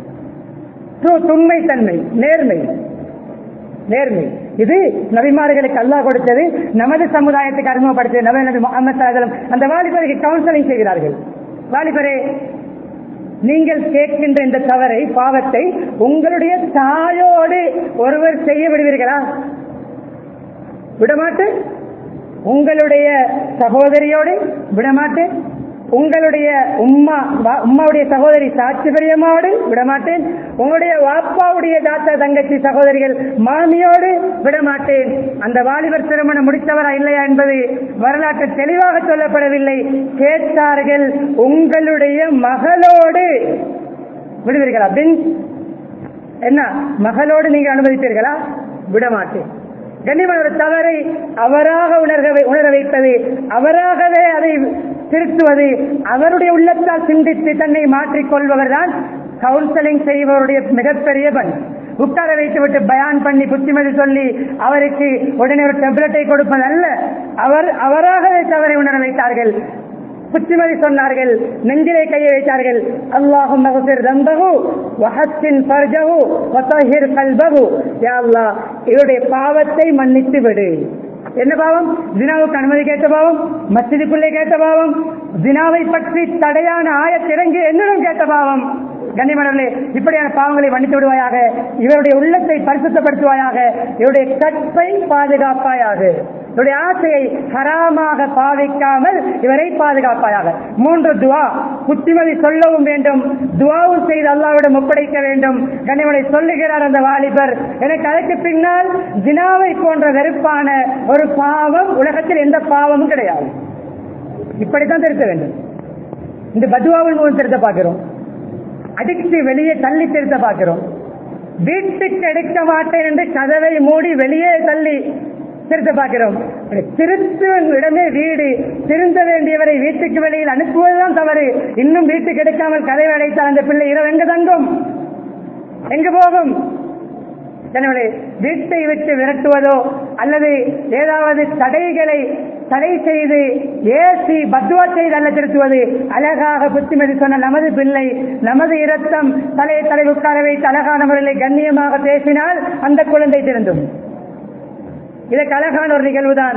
உண்மை தன்மை நேர்மை நேர்மை இது நபிமார்களுக்கு அல்லாஹ் கொடுத்தது நமது சமுதாயத்துக்கு அறிமுகப்படுத்தியது நபி நபி முகமது சலாஹம் அந்த வாலிபருக்கு கவுன்சிலிங் செய்கிறார்கள் வாலிபரே நீங்கள் கேட்கின்ற இந்த தவறை பாவத்தை உங்களுடைய தாயோடு ஒருவர் செய்ய விடுவீர்களா விடமாட்டேன் உங்களுடைய சகோதரியோடு விடமாட்டேன் உங்களுடைய உம்மா வா- உம்மாவுடைய சகோதரி சாட்சி பெரியம்மாவோடு விடமாட்டேன் உங்களுடைய வாப்பாவுடைய தாத்தா தங்கச்சி சகோதரிகள் மாமியோடு விடமாட்டேன் அந்த வாலிபர் திருமணம் முடித்தவரா இல்லையா என்பது வரலாற்று தெளிவாக சொல்லப்படவில்லை கேட்டார்கள் உங்களுடைய மகளோடு விடுவீர்களா பின் என்ன மகளோடு நீங்க அனுமதிப்பீர்களா விடமாட்டேன் கண்ணியமான ஒரு தவறை அவராக உணர்க உணர வைப்பது அவராகவே அதை திருத்துவது அவருடைய உள்ளத்தால் சிந்தித்து தன்னை மாற்றிக் கொள்பவர் தான் கவுன்சிலிங் செய்பவருடைய மிகப்பெரிய பண் உட்கார வைத்து விட்டு பயான் பண்ணி புத்திமதி சொல்லி அவருக்கு உடனே ஒரு டெப்லெட்டை கொடுப்பது அல்ல அவர் அவராகவே தவறை உணர வைத்தார்கள் புத்திமதி சொன்னார்கள் நெஞ்சிலே கையை வைத்தார்கள் அல்லாஹும் மகசிர் தந்தகு வஹத்தின் ஃபர்ஜகு வதஹிர் கல்பகு யா அல்லாஹ் இவருடைய பாவத்தை மன்னித்து விடு என்ன பாவம் ஜினாவுக்கு அனுமதி கேட்ட பாவம் மஸ்ஜிதுக்குள்ளே கேட்ட பாவம் ஜினாவை பற்றி தடையான ஆயத்திறங்கி என்னிடம் கேட்ட பாவம் கண்ணியமனர்களே இப்படியான பாவங்களை மன்னித்து விடுவாயாக இவருடைய உள்ளத்தை பரிசுத்தப்படுத்துவாயாக இவருடைய கற்பை பாதுகாப்பாயாக இவருடைய ஆசையை ஹராமாக பாவிக்காமல் இவரை பாதுகாப்பாயாக மூன்று துவா புத்திமதி சொல்லவும் வேண்டும் துவாவும் செய்து அல்லாவிடம் ஒப்படைக்க வேண்டும் கண்ணியமனை சொல்லுகிறார் அந்த வாலிபர் எனக்கு அதற்கு பின்னால் ஜினாவை போன்ற வெறுப்பான ஒரு பாவம் உலகத்தில் எந்த பாவமும் கிடையாது இப்படித்தான் திருத்த வேண்டும் இந்த பதுவாவின் மூலம் திருத்த பார்க்கிறோம் அடித்து வெளியே தள்ளி திருத்த பார்க்கிறோம் வீட்டுக்கு எடுக்க மாட்டேன் என்று கதவை மூடி வெளியே தள்ளி திருத்த பார்க்கிறோம் திருத்தும் இடமே வீடு திருந்த வேண்டியவரை வீட்டுக்கு வெளியில் அனுப்புவதுதான் தவறு இன்னும் வீட்டுக்கு எடுக்காமல் கதவை அடைத்தால் அந்த பிள்ளை இரவு எங்க தங்கும் எங்கு போகும் எனவே வீட்டை விட்டு விரட்டுவதோ அல்லது ஏதாவது தடைகளை தடை செய்து ஏசி பத்வா செய்து அல்ல திருத்துவது அழகாக புத்திமதி சொன்ன நமது பிள்ளை நமது இரத்தம் தலையை தலை உட்கார வைத்து அழகான முறையில் கண்ணியமாக பேசினால் அந்த குழந்தை திருந்தும் இதற்கு அழகான ஒரு நிகழ்வுதான்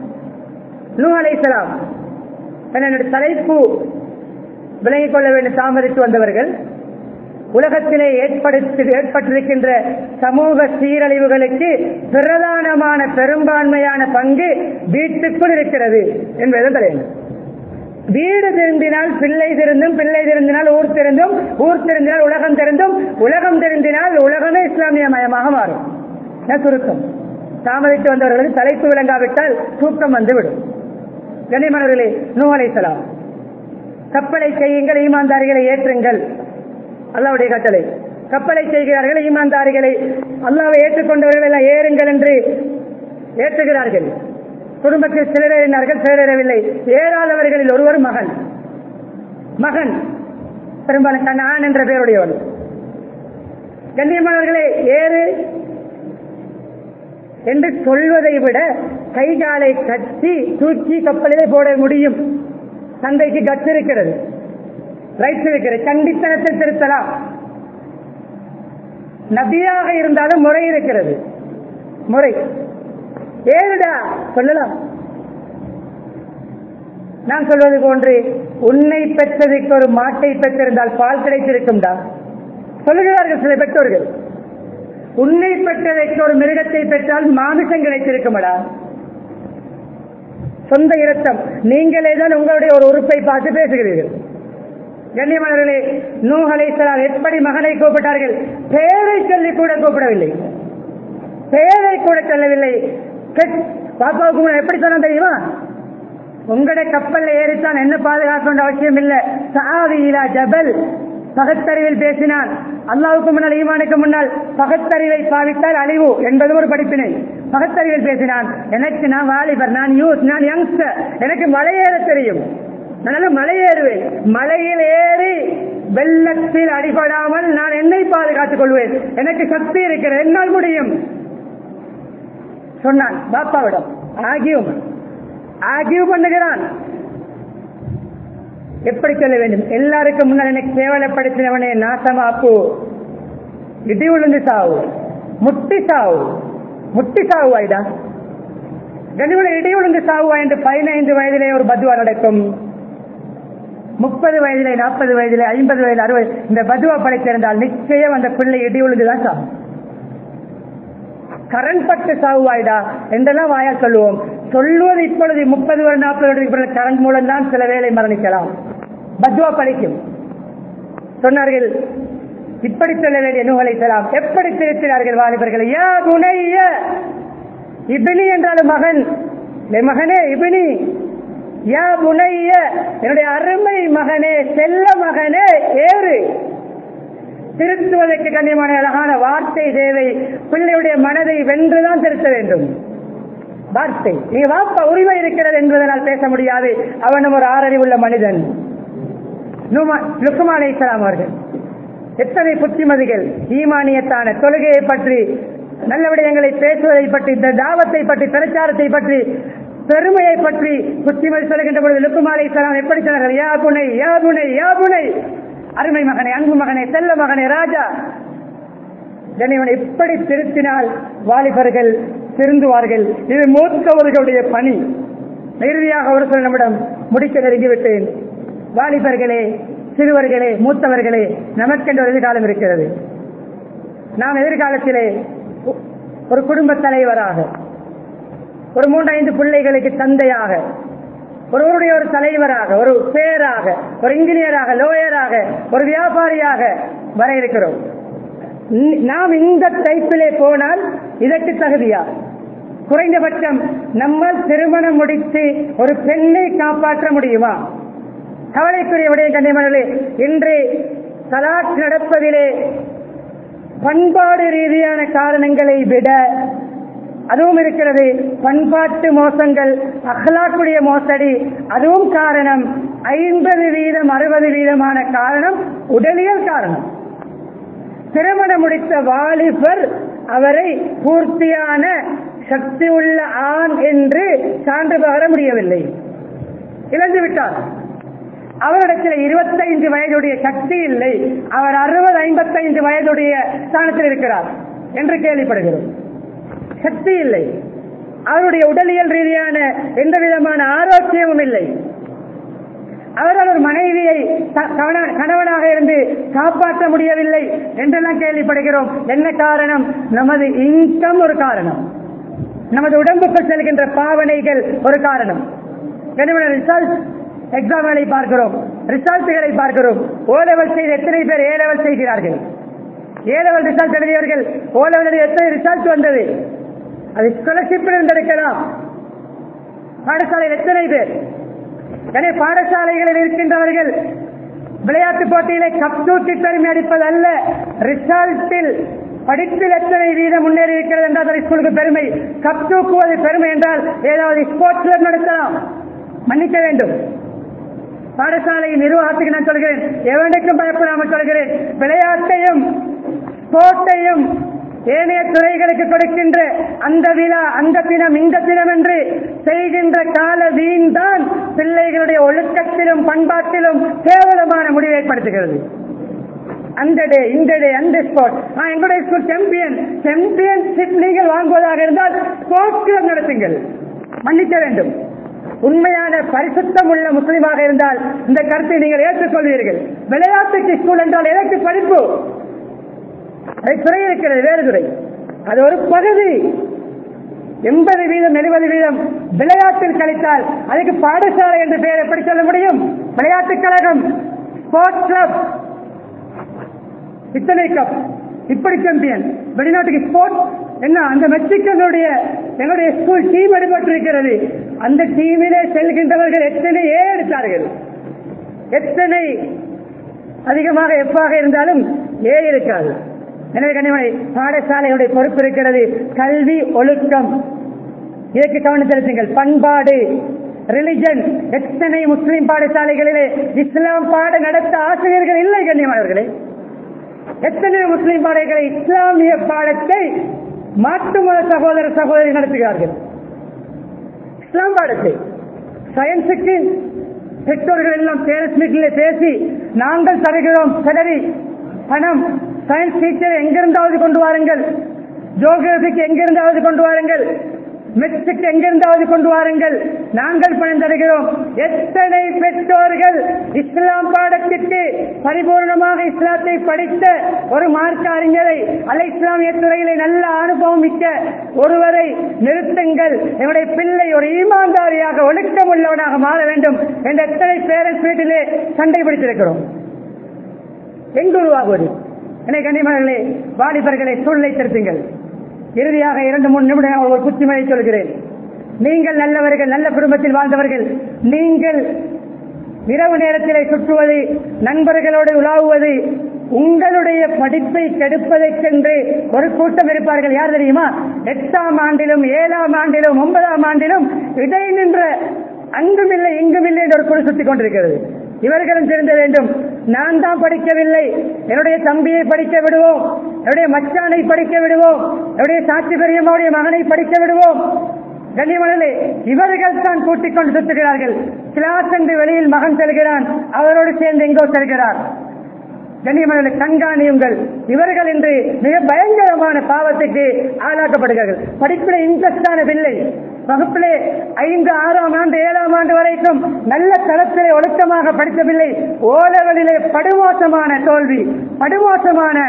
நூ அலைசலாம் என்னுடைய தலைப்பு விலகிக் கொள்ள வேண்டும் தாமதித்து வந்தவர்கள் உலகத்திலே ஏற்படுத்தி ஏற்பட்டிருக்கின்ற சமூக சீரழிவுகளுக்கு பிரதானமான பெரும்பான்மையான பங்கு வீட்டுக்குள் இருக்கிறது என்பதும் தலைவர் வீடு திருந்தினால் பிள்ளை திருந்தும் பிள்ளை திருந்தினால் ஊர் திருந்தும் ஊர் திருந்தினால் உலகம் திருந்தும் உலகம் திருந்தினால் உலகமே இஸ்லாமிய மயமாக மாறும் என்ன சுருக்கம் தாமதித்து வந்தவர்களுக்கு தலைப்பு விளங்காவிட்டால் தூக்கம் வந்துவிடும் கனிமணர்களே நூலைசலாம் கப்பலை செய்யுங்கள் ஈமான்தாரிகளை ஏற்றுங்கள் அல்லாவுடைய கட்டளை கப்பலை செய்கிறார்கள் ஈமான்தாரிகளை அல்லாவை ஏற்றுக்கொண்டவர்கள் எல்லாம் ஏறுங்கள் என்று ஏற்றுகிறார்கள் குடும்பத்தில் சிலர் ஏறினார்கள் சிலர் ஏறவில்லை ஏறாதவர்களில் ஒருவர் மகன் மகன் பெரும்பாலும் கண்ணான் என்ற பெயருடையவன் கண்ணியமானவர்களே ஏறு என்று சொல்வதை விட கைகாலை கட்டி தூக்கி கப்பலிலே போட முடியும் தந்தைக்கு கட்டு இருக்கிறது ரைட்ஸ் இருக்கிறது கண்டித்தனத்தில் திருத்தலாம் நபியாக இருந்தாலும் முறை இருக்கிறது முறை ஏறுடா சொல்லலாம் நான் சொல்வது போன்று உன்னை பெற்றதுக்கு ஒரு மாட்டை பெற்றிருந்தால் பால் கிடைத்திருக்கும்டா சொல்லுகிறார்கள் சில பெற்றோர்கள் உன்னை பெற்றதைக்கு ஒரு மிருகத்தை பெற்றால் மாமிசம் கிடைத்திருக்குமடா சொந்த இரத்தம் நீங்களே தான் உங்களுடைய ஒரு உறுப்பை பார்த்து பேசுகிறீர்கள் கண்ணியமானவர்களே நூஹலைசலாம் எப்படி மகனை கூப்பிட்டார்கள் பெயரை சொல்லி கூட கூப்பிடவில்லை பெயரை கூட சொல்லவில்லை பாப்பாவுக்கு முன்ன எப்படி சொன்ன தெரியுமா உங்களோட கப்பல்ல ஏறித்தான் என்ன பாதுகாக்க வேண்டிய அவசியம் இல்ல சாவியிலா ஜபல் பகத்தறிவில் பேசினான் அல்லாவுக்கு முன்னால் ஈமானுக்கு முன்னால் பகத்தறிவை பாவித்தால் அழிவு என்பது ஒரு படிப்பினை பகத்தறிவில் பேசினான் எனக்கு நான் வாலிபர் நான் யூத் நான் யங்ஸ்டர் எனக்கு மலையேற தெரியும் நான் மலையேறுவேன் மலையில் ஏறி வெள்ளத்தில் அடிபடாமல் நான் என்னை பாதுகாத்துக் கொள்வேன் எனக்கு சக்தி இருக்கிறது என்னால் முடியும் சொன்னான் பாப்பாவிடம் ஆகியும் ஆகியூ பண்ணுகிறான் எப்படி சொல்ல வேண்டும் எல்லாருக்கும் முன்னால் எனக்கு கேவலப்படுத்தினவனே நாசமாப்பு இடி விழுந்து சாவு முட்டி சாவு முட்டி சாவு ஆயிடா கனிவுல இடி விழுந்து சாவுவா என்று பதினைந்து வயதிலே ஒரு பதுவா நடக்கும் முப்பது வயதிலே நாற்பது வயதிலே ஐம்பது வயதில் அறுபது இந்த பதுவா படைத்திருந்தால் நிச்சயம் அந்த பிள்ளை இடி விழுந்துதான் சாகும் கரண் பட்டு சாவுவாய்டா என்றெல்லாம் வாயால் சொல்லுவோம் சொல்லுவது இப்பொழுது முப்பது வருடம் நாற்பது வருடம் கரண்ட் மூலம் தான் சில வேலை மரணிக்கலாம் பத்வா பழிக்கும் சொன்னார்கள் இப்படி சொல்ல வேண்டிய நூலை செல்லாம் எப்படி திருத்தினார்கள் வாலிபர்கள் யா குணைய இபினி என்றாலும் மகன் மகனே இபினி யா புனைய என்னுடைய அருமை மகனே செல்ல மகனே ஏறு திருத்துவதற்கு கண்ணியமான அழகான வார்த்தை தேவை பிள்ளையுடைய மனதை வென்றுதான் திருத்த வேண்டும் வார்த்தை நீங்க வாப்பா உரிமை இருக்கிறது என்பதனால் பேச முடியாது அவனும் ஒரு ஆறறிவுள்ள மனிதன் லுக்குமானை இஸ்லாம் அவர்கள் எத்தனை புத்திமதிகள் ஈமானியத்தான தொழுகையை பற்றி நல்ல விடயங்களை பேசுவதை பற்றி இந்த தாவத்தை பற்றி பிரச்சாரத்தை பற்றி பெருமையை பற்றி புத்திமதி சொல்கின்ற பொழுது லுக்குமாலை இஸ்லாம் எப்படி சொன்னார்கள் யா புனை யா புனை யா புனை அருமை மகனே அன்பு மகனே செல்ல மகனே ராஜா ஜனவன் எப்படி திருத்தினால் வாலிபர்கள் திருந்துவார்கள் இது மூத்தவர்களுடைய பணி இறுதியாக ஒரு சில நிமிடம் முடிக்க நெருங்கிவிட்டேன் வாலிபர்களே சிறுவர்களே மூத்தவர்களே நமக்கென்று ஒரு எதிர்காலம் இருக்கிறது நாம் எதிர்காலத்திலே ஒரு குடும்ப தலைவராக ஒரு மூன்று ஐந்து பிள்ளைகளுக்கு தந்தையாக ஒருவருடைய ஒரு தலைவராக ஒரு பேராக ஒரு இன்ஜினியராக லோயராக ஒரு வியாபாரியாக வர இருக்கிறோம் நாம் இந்த டைப்பிலே போனால் இதற்கு தகுதியா குறைந்தபட்சம் நம்ம திருமணம் முடித்து ஒரு பெண்ணை காப்பாற்ற முடியுமா கவலைக்குரிய விடயம் கண்ணியமனே இன்று தலாக் நடப்பதிலே பண்பாடு ரீதியான காரணங்களை விட அதுவும் இருக்கிறது பண்பாட்டு மோசங்கள் அஹ்லாக்குடைய மோசடி அதுவும் காரணம் ஐம்பது வீதம் அறுபது வீதமான காரணம் உடலியல் காரணம் திருமணம் முடித்த வாலிபர் அவரை பூர்த்தியான சக்தி உள்ள ஆண் என்று சான்று பகர முடியவில்லை இழந்து விட்டார் அவரிடத்தில் இருபத்தைந்து வயதுடைய சக்தி இல்லை அவர் அறுபது ஐம்பத்தைந்து வயதுடைய ஸ்தானத்தில் இருக்கிறார் என்று கேள்விப்படுகிறோம் சக்தி இல்லை அவருடைய உடலியல் ரீதியான எந்த விதமான ஆரோக்கியமும் இல்லை அவரால் ஒரு மனைவியை கணவனாக இருந்து காப்பாற்ற முடியவில்லை என்றெல்லாம் கேள்விப்படுகிறோம் என்ன காரணம் நமது இன்கம் ஒரு காரணம் நமது உடம்புக்குள் செல்கின்ற பாவனைகள் ஒரு காரணம் ரிசல்ட் எக்ஸாம்களை பார்க்கிறோம் ரிசல்ட்டுகளை பார்க்கிறோம் ஓ லெவல் செய்த எத்தனை பேர் ஏ லெவல் செய்கிறார்கள் ஏ லெவல் ரிசல்ட் எழுதியவர்கள் ஓ லெவல் எத்தனை ரிசல்ட் வந்தது அது ஸ்காலர்ஷிப் இருந்திருக்கலாம் பாடசாலையில் எத்தனை பேர் எனவே பாடசாலைகளில் இருக்கின்றவர்கள் விளையாட்டு போட்டியிலே கப் தூக்கி பெருமை அடிப்பது அல்ல ரிசல்ட்டில் படிப்பில் எத்தனை வீதம் முன்னேறி இருக்கிறது என்றால் ஸ்கூலுக்கு பெருமை கப் தூக்குவது பெருமை என்றால் ஏதாவது ஸ்போர்ட்ஸ் நடத்தலாம் மன்னிக்க வேண்டும் பாடசாலை நிர்வாகத்துக்கு நான் சொல்கிறேன் எவனுக்கும் பயப்படாமல் சொல்கிறேன் விளையாட்டையும் ஸ்போர்ட்டையும் ஏனைய துறைகளுக்கு கொடுக்கின்ற அந்த விழா அந்த தினம் இந்த தினம் என்று செய்கின்ற கால வீண் தான் பிள்ளைகளுடைய ஒழுக்கத்திலும் பண்பாட்டிலும் கேவலமான முடிவை ஏற்படுத்துகிறது அந்த டே இந்த டே அந்த ஸ்போர்ட் எங்களுடைய ஸ்கூல் சாம்பியன் சாம்பியன்ஷிப் நீங்கள் வாங்குவதாக இருந்தால் ஸ்போர்ட்ஸ் நடத்துங்கள் மன்னிக்க வேண்டும் உண்மையான பரிசுத்தம் உள்ள முஸ்லீமாக இருந்தால் இந்த கருத்தை நீங்கள் ஏற்றுக்கொள்வீர்கள் விளையாட்டுக்கு ஸ்கூல் என்றால் எதற்கு படிப்பு துறை இருக்கிறது வேறு துறை அது ஒரு பகுதி எண்பது வீதம் எழுபது வீதம் விளையாட்டில் கழித்தால் அதுக்கு பாடசாலை என்று பெயர் எப்படி சொல்ல முடியும் விளையாட்டுக் கழகம் ஸ்போர்ட்ஸ் கிளப் இத்தனை கப் இப்படி சாம்பியன் வெளிநாட்டுக்கு ஸ்போர்ட்ஸ் என்ன அந்த மெக்சிகனுடைய எங்களுடைய ஸ்கூல் டீம் அடிபட்டிருக்கிறது அந்த டீமிலே செல்கின்றவர்கள் எத்தனை ஏ எடுத்தார்கள் எத்தனை அதிகமாக எப்பாக இருந்தாலும் ஏ இருக்காது எனவே கனிமனை பாடசாலையுடைய பொறுப்பு இருக்கிறது கல்வி ஒழுக்கம் இதற்கு கவனம் செலுத்துங்கள் பண்பாடு ரிலிஜன் எத்தனை முஸ்லிம் பாடசாலைகளிலே இஸ்லாம் பாட நடத்த ஆசிரியர்கள் இல்லை கண்ணியமானவர்களே எத்தனை முஸ்லிம் பாடங்களை இஸ்லாமிய பாடத்தை மாற்று மத சகோதர சகோதரி நடத்துகிறார்கள் இஸ்லாம் பாடத்தை சயின்ஸுக்கு பெற்றோர்கள் எல்லாம் பேரண்ட்ஸ் மீட்டிலே பேசி நாங்கள் தருகிறோம் செலவி பணம் சயின்ஸ் டீச்சர் எங்கிருந்தாவது கொண்டு வாருங்கள் ஜோகிரபிக்கு எங்கிருந்தாவது கொண்டு வாருங்கள் மெட்ஸுக்கு எங்கிருந்தாவது கொண்டு வாருங்கள் நாங்கள் பணம் தருகிறோம் எத்தனை பெற்றோர்கள் இஸ்லாம் பாடத்திற்கு பரிபூர்ணமாக இஸ்லாத்தை படித்த ஒரு மார்க்க அறிஞரை அலை இஸ்லாமிய துறையிலே நல்ல அனுபவம் மிக்க ஒருவரை நிறுத்துங்கள் என்னுடைய பிள்ளை ஒரு ஈமான்தாரியாக ஒழுக்கம் உள்ளவனாக மாற வேண்டும் என்ற எத்தனை பேரண்ட்ஸ் வீட்டிலே சண்டை பிடித்திருக்கிறோம் எங்கு உருவாகுவது என்னை கண்ணியமானங்களே வாலிபர்களை சூழ்நிலை திருத்துங்கள் இறுதியாக இரண்டு மூணு நிமிடம் ஒரு புத்திமலை சொல்கிறேன் நீங்கள் நல்லவர்கள் நல்ல குடும்பத்தில் வாழ்ந்தவர்கள் நீங்கள் இரவு நேரத்திலே சுற்றுவது நண்பர்களோடு உலாவுவது உங்களுடைய படிப்பை கெடுப்பதற்கென்று ஒரு கூட்டம் இருப்பார்கள் யார் தெரியுமா எட்டாம் ஆண்டிலும் ஏழாம் ஆண்டிலும் ஒன்பதாம் ஆண்டிலும் இடை நின்ற அங்குமில்லை இங்குமில்லை என்று ஒரு குழு சுத்திக் கொண்டிருக்கிறது இவர்களும் திருந்த வேண்டும் நான் தான் படிக்கவில்லை என்னுடைய தம்பியை படிக்க விடுவோம் என்னுடைய மச்சானை படிக்க விடுவோம் என்னுடைய சாட்சி பெரியம்மாவுடைய மகனை படிக்க விடுவோம் கண்ணியமனே இவர்கள் தான் கூட்டிக் கொண்டு சுத்துகிறார்கள் கிளாஸ் என்று வெளியில் மகன் செல்கிறான் அவரோடு சேர்ந்து எங்கோ செல்கிறார் கண்ணியமனே கண்காணியுங்கள் இவர்கள் இன்று மிக பயங்கரமான பாவத்துக்கு ஆளாக்கப்படுகிறார்கள் படிப்பில் இன்ட்ரெஸ்டான பிள்ளை வகுப்பிலே ஐந்து ஆறாம் ஆண்டு ஏழாம் ஆண்டு வரைக்கும் நல்ல தரத்திலே ஒழுக்கமாக படிக்கவில்லை ஓலவெளியிலே படுமோசமான தோல்வி படுமோசமான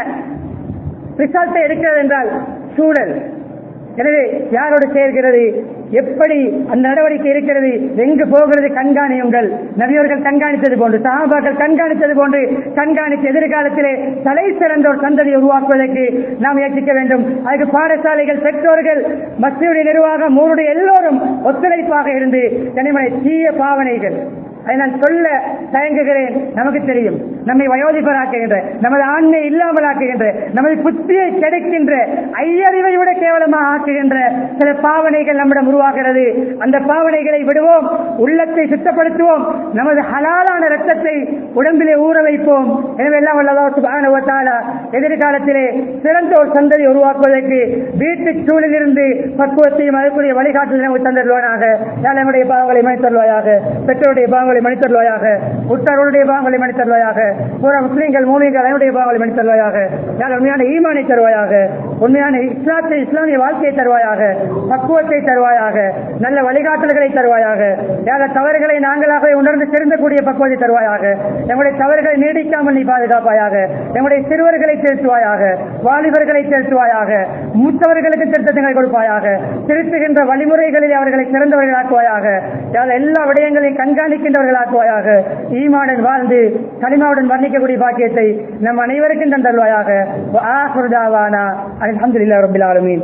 ரிசல்ட்டை எடுக்கிறது என்றால் சூழல் எனவே யாரோடு சேர்கிறது எப்படி அந்த நடவடிக்கை இருக்கிறது எங்கு போகிறது கண்காணியுங்கள் நபியவர்கள் கண்காணித்தது போன்று சகாபாக்கள் கண்காணித்தது போன்று கண்காணித்து எதிர்காலத்திலே தலை சிறந்த ஒரு சந்ததியை உருவாக்குவதற்கு நாம் முயற்சிக்க வேண்டும் அதுக்கு பாடசாலைகள் பெற்றோர்கள் மத்தியுடைய நிர்வாகம் ஊருடைய எல்லோரும் ஒத்துழைப்பாக இருந்து தனிமனை தீய பாவனைகள் அதை நான் சொல்ல தயங்குகிறேன் நமக்கு தெரியும் நம்மை வயோதிபராக்குகின்ற நமது ஆண்மை இல்லாமல் ஆக்குகின்ற நமது புத்தியை கிடைக்கின்ற ஐயறிவை விட கேவலமாக ஆக்குகின்ற சில பாவனைகள் நம்மிடம் உருவாகிறது அந்த பாவனைகளை விடுவோம் உள்ளத்தை சுத்தப்படுத்துவோம் நமது ஹலாலான ரத்தத்தை உடம்பிலே ஊற வைப்போம் எனவே எல்லாம் வல்லதால எதிர்காலத்திலே சிறந்த ஒரு சந்ததி உருவாக்குவதற்கு வீட்டு சூழலிருந்து பக்குவத்தையும் அதற்குரிய வழிகாட்டுதல் நமக்கு தந்தருவானாக யார் நம்முடைய பாவங்களை மன்னித்தருவாயாக பெற்றோருடைய பாவங்களை மன்னித்தருவாயாக உற்றாருடைய பாவங்களை மன்னித்தருவாயாக புற முஸ்லீம்கள் மூலிகள் அதனுடைய பாவங்களை மன்னித்தருவாயாக யார் உண்மையான ஈமானை தருவாயாக உண்மையான இஸ்லாத்தை இஸ்லாமிய வாழ்க்கையை தருவாயாக பக்குவத்தை தருவாயாக நல்ல வழிகாட்டல்களை தருவாயாக யார தவறுகளை நாங்களாகவே உணர்ந்து திருந்தக்கூடிய பக்குவத்தை தருவாயாக எங்களுடைய தவறுகளை நீடிக்காமல் நீ பாதுகாப்பாயாக எங்களுடைய சிறுவர்களை திருத்துவாயாக வாலிபர்களை திருத்துவாயாக மூத்தவர்களுக்கு திருத்தங்களை கொடுப்பாயாக திருத்துகின்ற வழிமுறைகளில் அவர்களை சிறந்தவர்களாக்குவாயாக யார் எல்லா விடயங்களையும் கண்காணிக்கின்றவர்களாக்குவாயாக ஈமாடன் வாழ்ந்து களிமாவுடன் வர்ணிக்கக்கூடிய பாக்கியத்தை நம் அனைவருக்கும் தந்தல்வாயாக ஆஹுர்தாவானா அல்ஹம்துலில்லாஹி ரப்பில் ஆலமீன்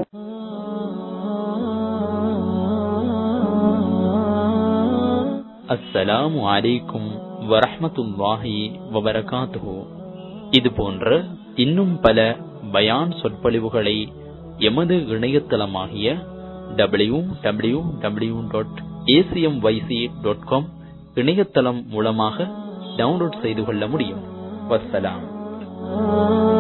அஸ்ஸலாமு அலைக்கும் வரஹ்மத்துல்லாஹி வபரகாத்துஹு இது போன்ற இன்னும் பல பயான் சொற்பொழிவுகளை எமது இணையதளமாகிய W W W dot ACM YC dot com இணையதளம் மூலமாக டவுன்லோட் செய்து கொள்ள முடியும் வஸ்ஸலாம்